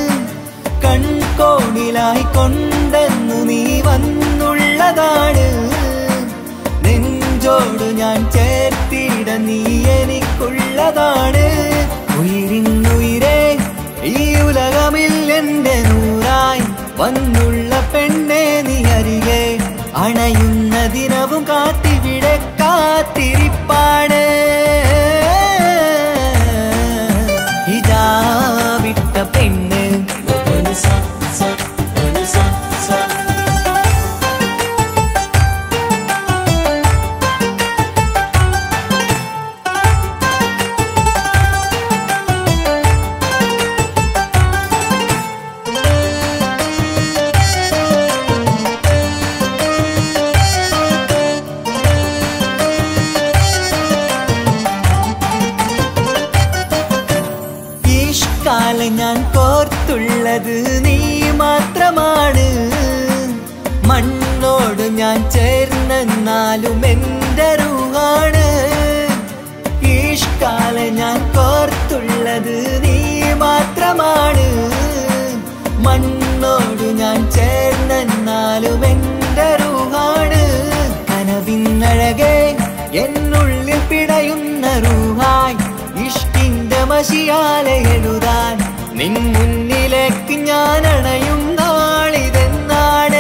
കൺകോണിലായി കൊണ്ടെന്നു നീ വന്നുള്ളതാണ് നെഞ്ചോട് ഞാൻ ചേർത്തിട നീ എനിക്കുള്ളതാണ് ഉയിരിന്നുയിരേ ഈ ഉലകമിൽ എന്റെ നൂറായി വന്നുള്ള പെണ്ണെ നീ അരികെ അണയുന്ന ദിനവും കാത്തിവിടെ കാത്തിരിപ്പാണ് ഇതാ വിട്ട പെണ്ണ് കോർത്തുള്ളത് നീ മാത്രമാണ് മണ്ണോട് ഞാൻ ചേർന്നെന്നാലും എൻ്റെ റൂഹാണ് ഈഷ്കാല ഞാൻ കോർത്തുള്ളത് നീ മാത്രമാണ് മണ്ണോട് ഞാൻ ചേർന്നെന്നാലും എൻ്റെ റൂഹാണ് കനവിന്നഴകെ എന്നുള്ളിൽ പിടയുന്ന റൂഹായി ഇഷ്ടിന്റെ മഷിയാലെ എഴുതാൻ നിൻ മുന്നിലേക്ക് ഞാൻ അണയും നാളിതെന്നാണ്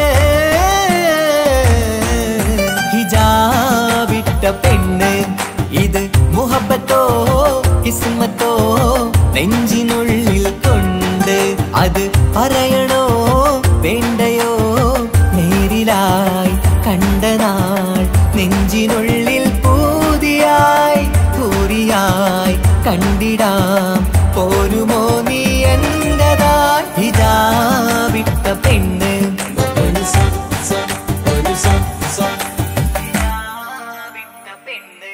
ഹിജാബിട്ട പെണ്ണ് ഇത് മുഹബത്തോ കിസ്മത്തോ നെഞ്ചിനുള്ളിൽ കൊണ്ട് അത് പറയണോ വേണ്ടയോ നേരിലായി കണ്ട നാൾ നെഞ്ചിനുള്ളിൽ പൂതിയായി പൂരിയായി കണ്ടിടാം പോരുമോ നീ എന്റതായി ഹിജാബിട്ട പെണ്ണ് ഹിജാബിട്ട പെണ്ണ്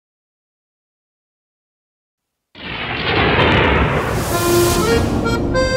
ആ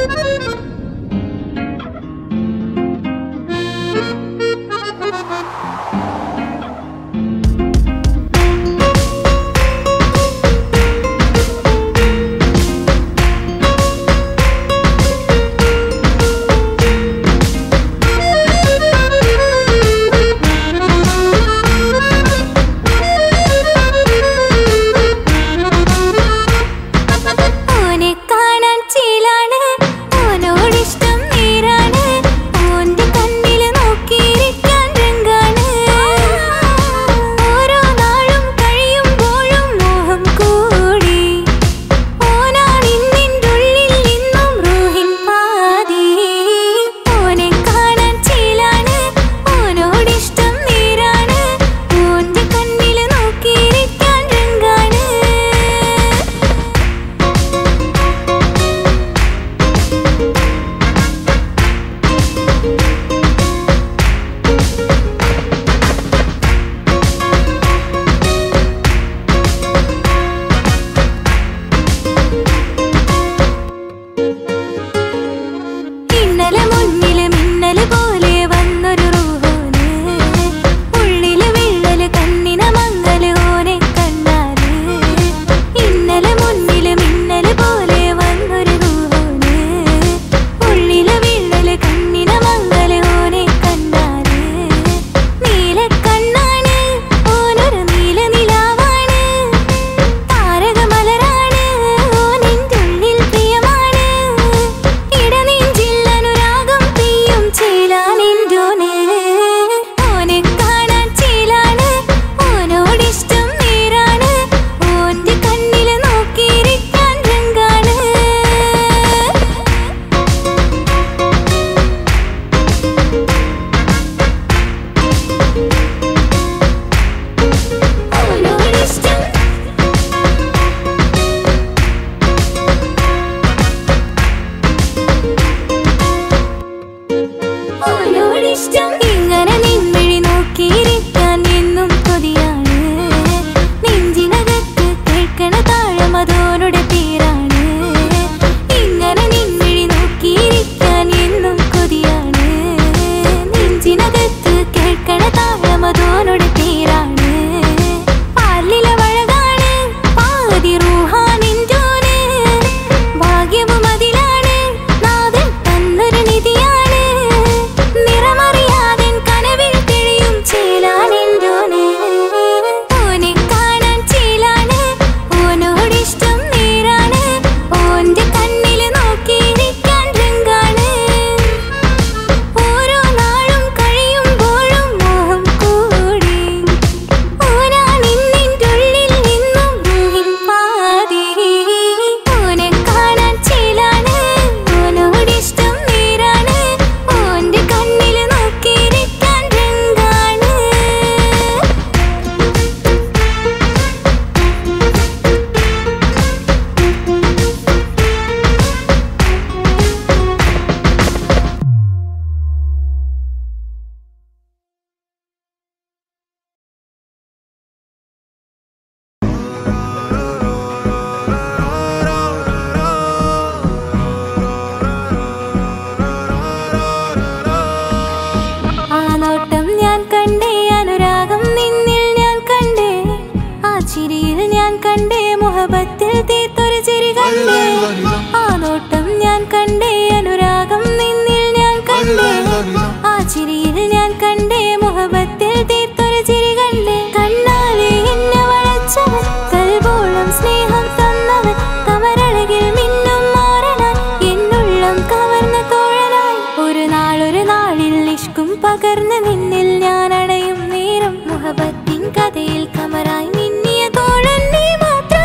ആ നോട്ടം ഞാൻ കണ്ടേ അനുരാഗം നിന്നിൽ ഞാൻ കണ്ടേ ആ ചിരിയിൽ ഞാൻ കണ്ടേ മുഹബത്തിൽ തീർത്തൊരു ചിരി കണ്ടേ കണ്ണാലെ എന്നെ വളച്ചവൻ കൽബോളം സ്നേഹം തന്നവൻ കമരഴകിൽ മിന്നും മാറനായി എന്നുള്ളം കവർന്ന തോഴനായി ഒരു നാളൊരു നാളിൽ ഇഷ്കും പകർന്ന് നിന്നിൽ ഞാൻ അടയും നേരം മുഹബത്തിൻ കഥയിൽ കമറായി മിന്നിയ തോഴൻ നീ മാത്രം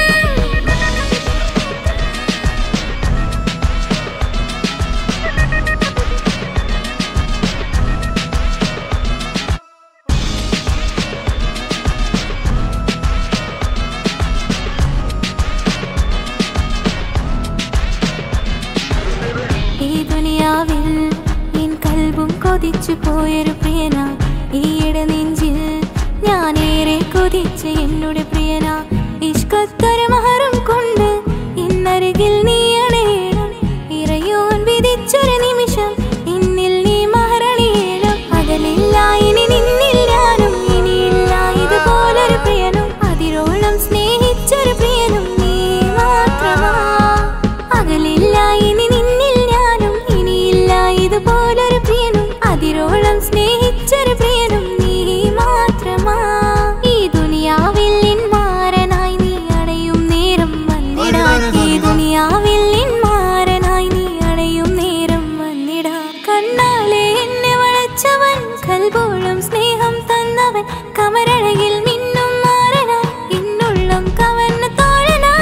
ഈ ദുനിയാവിൽ എൻ കൽബും കൊതിച്ചു പോയൊരു പ്രിയന ഈയിടെ നെഞ്ചിൽ ഞാനേറെ കൊതിച്ച് എന്നോട് പ്രിയന ഇഷ്കത്തൊരു മഹറും കൊണ്ട് ഇന്നരികിൽ നീ അണയണം ഇറയോൻ വിധിച്ചൊരു നിമിഷം ഇന്നിൽ നീ മഹറണിയേണം അകലില്ല ഇനി നിന്നിൽ ഞാനും ഇനിയില്ല ഇതുപോലൊരു പ്രിയനും അതിരോളം സ്നേഹിച്ചൊരു പ്രിയനും നീ മാത്രമാ അകലില്ല ഇനി നിന്നിൽ ഞാനും ഇനിയില്ല ഇതുപോലൊരു പ്രിയനും അതിരോളം സ്നേഹിച്ചൊരു പ്രിയനും നീ മാത്രമാ ഈ ദുനിയാവിൽ നിൻ മാരനായി നീ അടയും നേരം വന്നിടാൻ ഈ ദുനിയാവിൽ നിൻ മാരനായി നീ അടയും നേരം വന്നിടാൻ കണ്ണാലെ എന്നെ വളച്ചവൻ കൽബോളം സ്നേഹം തന്നവൻ കമരഴകിൽ മിന്നും മാറനായി എന്നുള്ളം കവർന്ന തോഴനായി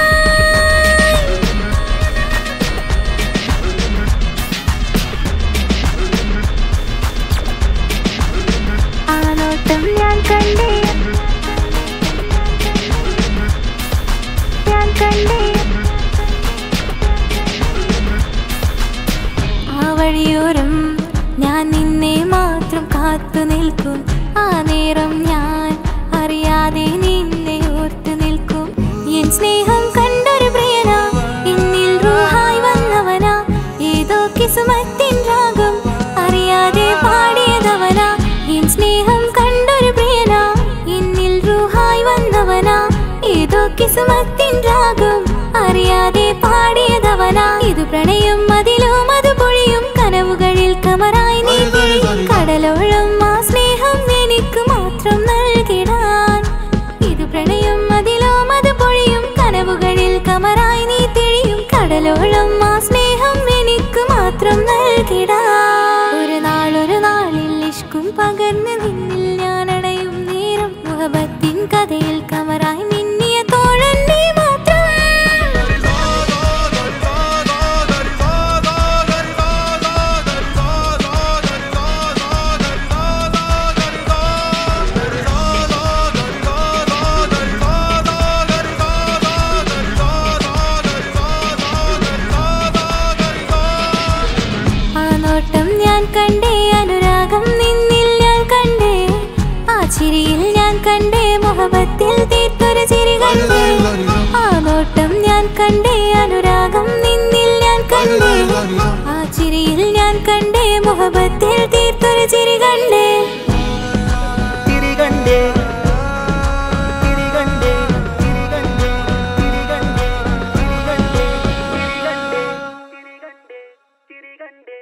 ആ നോട്ടം ഞാൻ കണ്ടേ ഞാൻ കണ്ടേ ആ വഴിയോരം ഞാൻ നിന്നെ മാത്രം കാത്തു നിൽക്കും ആ നേരം ഞാൻ അറിയാതെ നിന്നെ ഓർത്തു നിൽക്കും എൻ സ്നേഹം കണ്ടൊരു പ്രിയന എന്നിൽ റൂഹായി വന്നവനാ ഏതോ കിസുമത്തിൻ രാഗം അറിയാതെ പാടിയതവനാ എൻ സ്നേഹം കണ്ടൊരു പ്രിയന എന്നിൽ റൂഹായി വന്നവനാ ഏതോ കിസുമത്തിൻ രാഗം അറിയാതെ പാടിയതവനാ ഇത് പ്രണയം അതിലും അത് പൊഴിയും കനവുകളിൽ കമറായി നീ തിരിയും. കടലോളം ആ സ്നേഹം എനിക്ക് മാത്രം നൽകിടാൻ ഇത് പ്രണയം അതിലും അത് പൊഴിയും കനവുകളിൽ കമറായി നീ തിരിയും കടലോളം ആ സ്നേഹം എനിക്ക് മാത്രം നൽകിടാൻ ഒരു നാളൊരു നാളിൽ ഇഷ്കും പകർന്ന് നിന്നിൽ ഞാൻ അടയും നേരം മുഹബത്തിൻ കഥയിൽ കമറായി മിന്നിയ തോഴൻ നീ മാത്രം ആ നോട്ടം ഞാൻ കണ്ടേ അനുരാഗം നിന്നിൽ ഞാൻ കണ്ടേ ആ ചിരിയിൽ ഞാൻ കണ്ടേ മുഹബത്തിൽ തീർത്തൊരു ചിരി കണ്ടേ ആ നോട്ടം ഞാൻ കണ്ടേ അനുരാഗം നിന്നിൽ ഞാൻ കണ്ടേ ആ ചിരിയിൽ ഞാൻ കണ്ടേ മുഹബത്തിൽ തീർത്തൊരു ചിരി കണ്ടേ തിരികണ്ടേ തിരികണ്ടേ തിരികണ്ടേ തിരികണ്ടേ തിരികണ്ടേ തിരികണ്ടേ തിരികണ്ടേ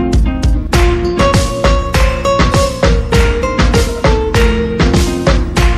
ആ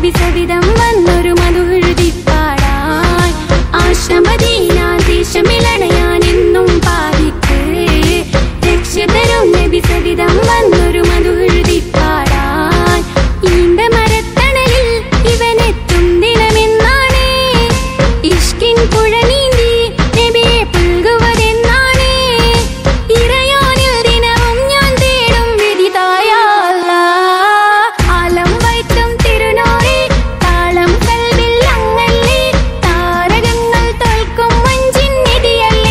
നബി സവിധം വന്നൊരു മധുഹൃതി പാടാൻ ആശ്രമദീന ദേശമിലണയാൻ എന്നും പാതിക്ക് രക്ഷതരും നബി സവിധം വന്നൊരു മധുഹൃതി പാടാൻ ഈണ്ട മരത്തണലിൽ ഇവനെത്തും ദിനമെന്നാണ് ഇഷ്കിൻ പുഴ നീന്തി നബിയെ പുൽകുവതെന്നാണ് ഇറയോനിൽ ദിനവും ഞാൻ തേടും വിധിതായ ആലം വൈത്തും തിരുനോറി താളം കൽവിൽ അങ്ങല്ലേ താരകങ്ങൾ തോൽക്കും മഞ്ചിൻ നിധിയല്ലേ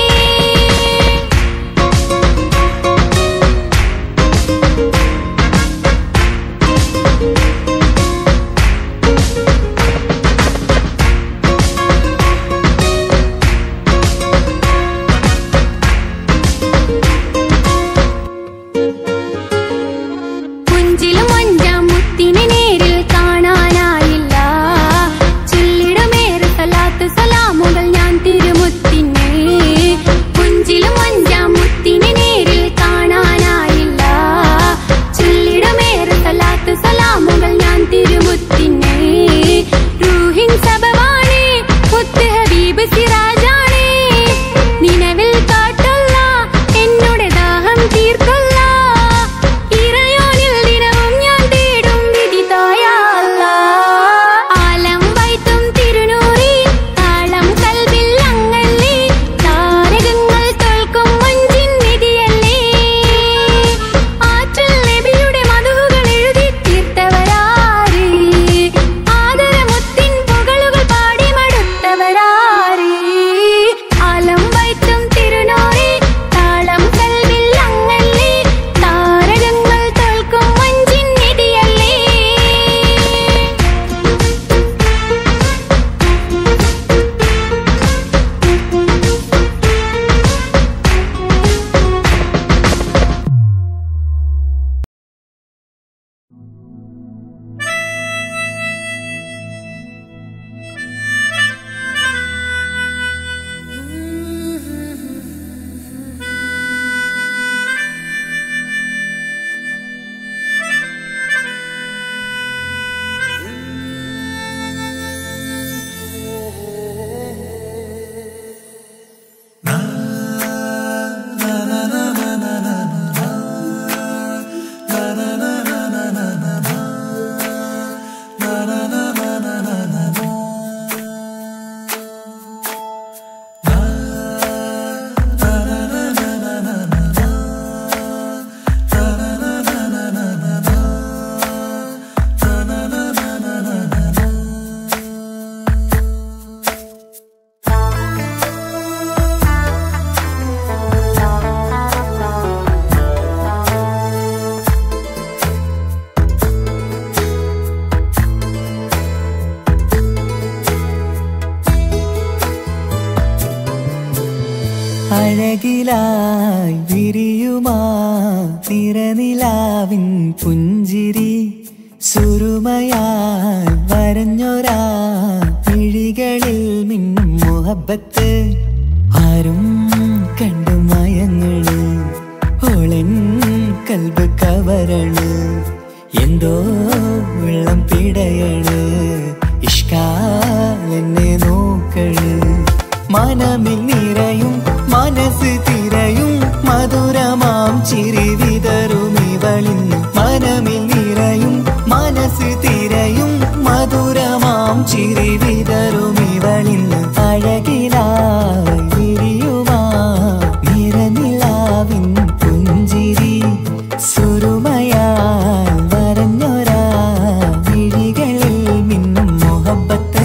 പുഞ്ചിലും അഞ്ചാം മുത്തിനെ നേരിൽ കാണാനായില്ല ചൊല്ലിടമേറെ സലാത്ത് സലാമുകൾ ഞാൻ തിരുമുത്തിനെ പുഞ്ചിലും അഞ്ചാം മുത്തിനെ നേരിൽ കാണാനായില്ല ചൊല്ലിടമേറെ സലാത്ത് സലാമുകൾ ഞാൻ തിരുമുത്തിനെ റൂഹിൻ സബവാണ് മുത്ത് ഹബീബ് സിറാജാണ് നിലവിൽ കാട്ടുള്ള എന്നോട് ദാഹം തീർക്കൊള്ള ഇറയോനിൽ ദിനവും ഞാൻ തേടും വിധിതായ ആലം വൈത്തും തിരുനൂറി താളം കൽവിൽ അങ്ങല്ലേ താരകങ്ങൾ തോൽക്കും മഞ്ചിൻ നിധിയല്ലേ ആറ്റൽ നബിയുടെ മധുകൾ എഴുതി തീർത്തവരാര് ആദരമുത്തിൻ പുകളുകൾ പാടി മടുത്തവരാര് ആലം വൈത്തും തിരുനോറി താളം കൽവിൽ അങ്ങല്ലേ താരകങ്ങൾ തോൽക്കും മഞ്ചിൻ നിധിയല്ലേ അഴകിലായി വിരിയുമാ തിരനിലാവിൻ പുഞ്ചിരി സുരുമയായി വരഞ്ഞൊരാ വിഴികളിൽ മിന്നും മുഹബത്ത് ആരും കണ്ടു മയങ്ങള് ഓളൻ കൽബ് കവരണ് എന്തോ വെള്ളം പിടയണ് ഇഷ്കാൽ എന്നെ നോക്കള് മനമിൽ നിറയും മനസ്സ് തിരയും മധുരമാം ചിരി വിതറും ഇവളിന്ന് മനമിൽ നിറയും മനസ്സ് തിരയും മധുരമാം ചിരി വിതറും ഇവളിന്ന് അഴകിലായി വിരിയുമാ നിറനിലാവിൻ പുഞ്ചിരി സുരുമയാൽ വരഞ്ഞൊരാ വിഴികളിൽ മിന്നും മുഹബത്ത്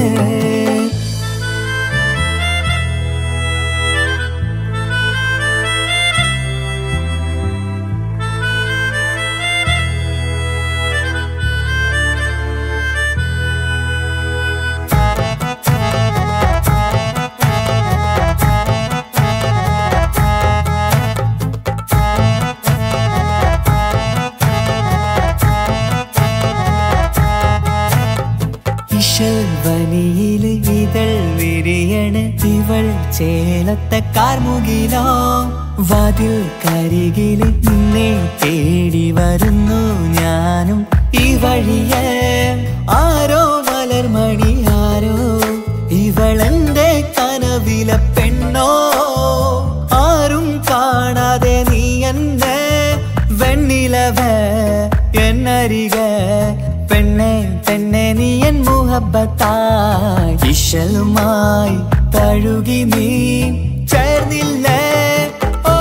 ഇശൽവനിയില് ഇതൾ വിരിയണ് ഇവൾ ചേലത്തെ കാർമുകിലോ വാതിൽ കരികില് നിന്നെ തേടി വരുന്നു ഞാനും ഈ വഴിയെ ആരോ നീയൻ മുഹബത്തായി ഇശലുമായി തഴുകി നീ ചേർന്നില്ലേ ഓ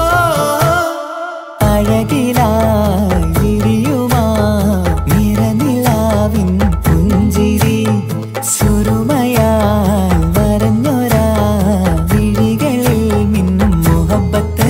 അഴകിലായി വിരിയുമാ നിറനിലാവിൻ പുഞ്ചിരി സുരുമയാൽ വരഞ്ഞൊരാ വിഴികളിൽ മിന്നും മുഹബത്ത്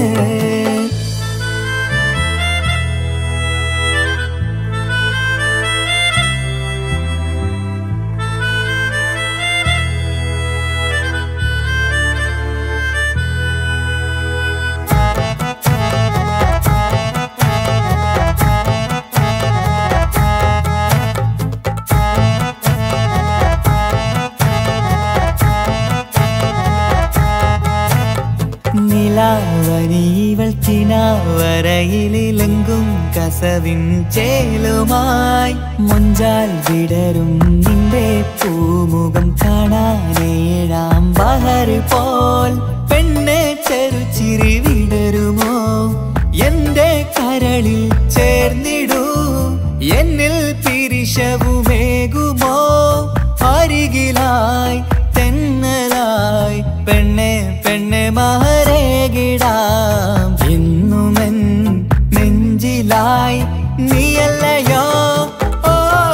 നിലാവരീവൾ ചിനാവരയിലെങ്കും കസവിൻ ചേലുമായി മുഞ്ചാൽ വിടരും നിന്റെ പൂമുഖം കാണാനേഴാം ബഹർ പോൽ പെണ്ണെ ചെറുചിരി വിടരുമോ എന്റെ കരളിൽ ചേർന്നിടൂ എന്നിൽ പിരിശവുമേകുമോ അരികിലായി തെന്നലായി പെണ്ണെ പെണ്ണെ മഹരേകിടാം എന്നുമെൻ നെഞ്ചിലായി നീയല്ലയോ ഓ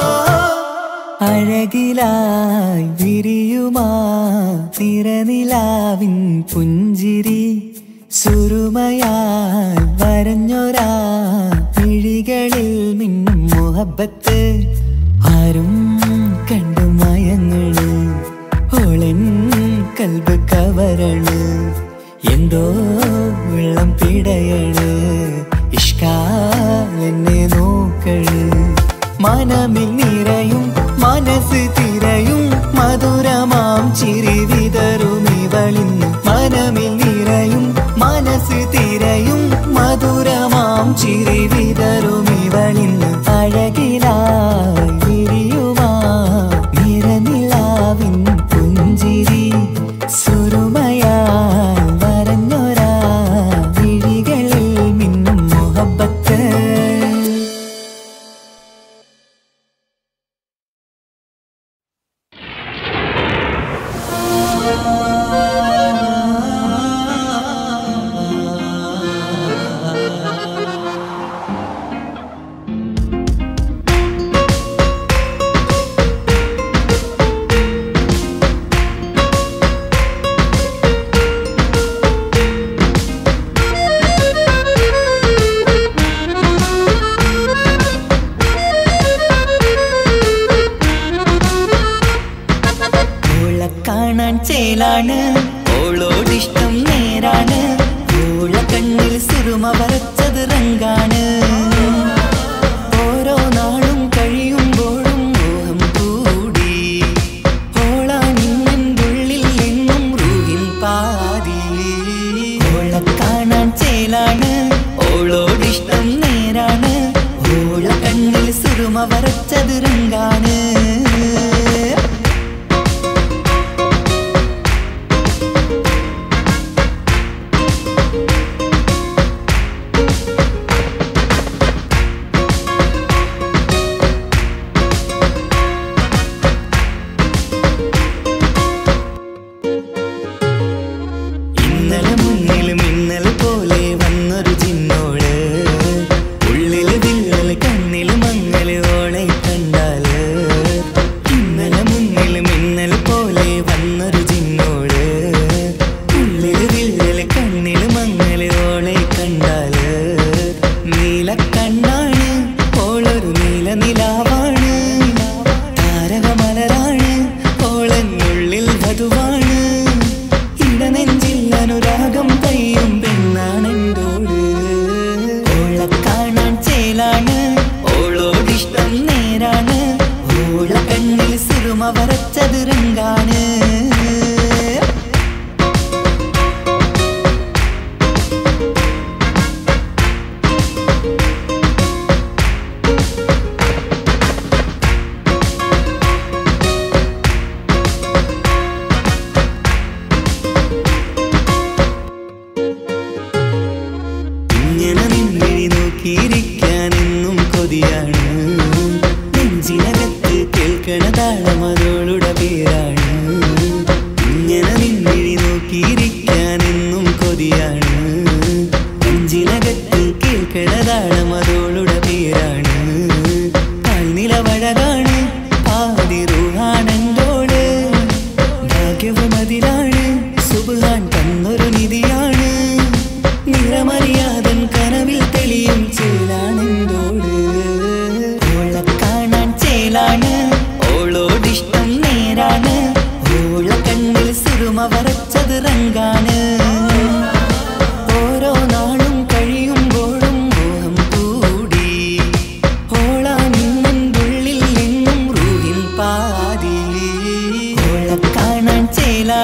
അഴകിലായി വിരിയുമാ തിരനിലാവിൻ പുഞ്ചിരി സുരുമയാൽ വരഞ്ഞൊരാ വിഴികളിൽ മിന്നും മുഹബത്ത് ആരും കണ്ടു മയങ്ങള് ഓളൻ കൽബ് കവരണ് എന്തോ വെള്ളം പിടയണ് ഇഷ്കാൽ എന്നെ നോക്കള് മനമിൽ നിറയും മനസ്സ് തിരയും മധുരമാം ചിരി വിതറും ഇവളിന്ന് മനമിൽ നിറയും മനസ്സ് തിരയും മധുരമാം ചിരി വിതറും ഇവളിന്ന് അഴകിലായി വിരിയുമാ നിറനിലാവിൻ പുഞ്ചിരി സുരുമയാൽ വരഞ്ഞൊരാ വിഴികളിൽ മിന്നും മുഹബത്ത് ഓളെ കാണാൻ ചേലാണ് ഓളോടിഷ്ടം നേരാണ് ഓള കണ്ണിൽ സിറുമ വരച്ചത് റങ്കാണ് ഓരോ നാളും കഴിയുമ്പോഴും മോഹം കൂടി ഓളാണിന്നുള്ളിൽ നിന്നും റൂഹിൻ പാതി ഓളെ കാണാൻ ചേലാണ് ഓളോടിഷ്ടം നേരാണ് ഓള കണ്ണിൽ സുറുമ വരച്ചത് റങ്കാണ് ഇന്നലെ മുന്നിലും ഇന്നലെ പോലെ വന്നൊരു ചിന്നോള് ഉള്ളില് വിള്ളല് കണ്ണില് മങ്ങല് ഓളെ കണ്ടാല് ഇന്നലെ മുന്നിലും ഇന്നലെ പോലെ വന്നൊരു ചിന്നോള് ഉള്ളില് വിള്ളല് കണ്ണില് മങ്ങല് ഓളെ കണ്ടാല് നീല കണ്ണാണ് ഓളൊരു നീല നിലാവാണ് താരകമലരാണ് ഓളെന്നുള്ളിൽ വധുവാണ് ഇടനെഞ്ചിൽ അനുരാഗം പെയ്യും പെണ്ണാണെന്തോട് ഓളെ കാണാൻ ചേലാണ് ഓളോടിഷ്ടം നേരാണ് ഓള കണ്ണിൽ സിറുമ വരച്ചത് രംഗാണ് ഇങ്ങനെ നിന്നിഴി നോക്കിയിരിക്കാൻ എന്നും കൊതിയാണ് നെഞ്ചിനകത്ത് കേൾക്കും കേൾക്കണ താളമതോളുടെ പേരാണ് ഇങ്ങനെ നിന്നിഴി നോക്കിയിരിക്കാൻ എന്നും കൊതിയാണ് നെഞ്ചിനകത്ത് കേൾക്കണ താളമതോളുടെ പേരാണ് കാൽനിലവഴകാണ് ആദിറുഹാണെന്തോട് ഭാഗ്യവും അതിലാണ് സുബാൻ തന്നൊരു നിധിയാണ് നിറമറിയാതൻ കനവിൽ തെളിയും ചേലാണെന്തോട് ഓളെ കാണാൻ ചേലാണ് ഓളോടിഷ്ടം നേരാണ് ഓള കണ്ണിൽ സിറുമ വരച്ചത് റങ്കാണ് ഓരോ നാളും കഴിയുമ്പോഴും മോഹം കൂടി ഓളാ നിന്നുള്ളിൽ നിന്നും റൂഹിൻ പാതി ഓളെ കാണാൻ ചേലാണ്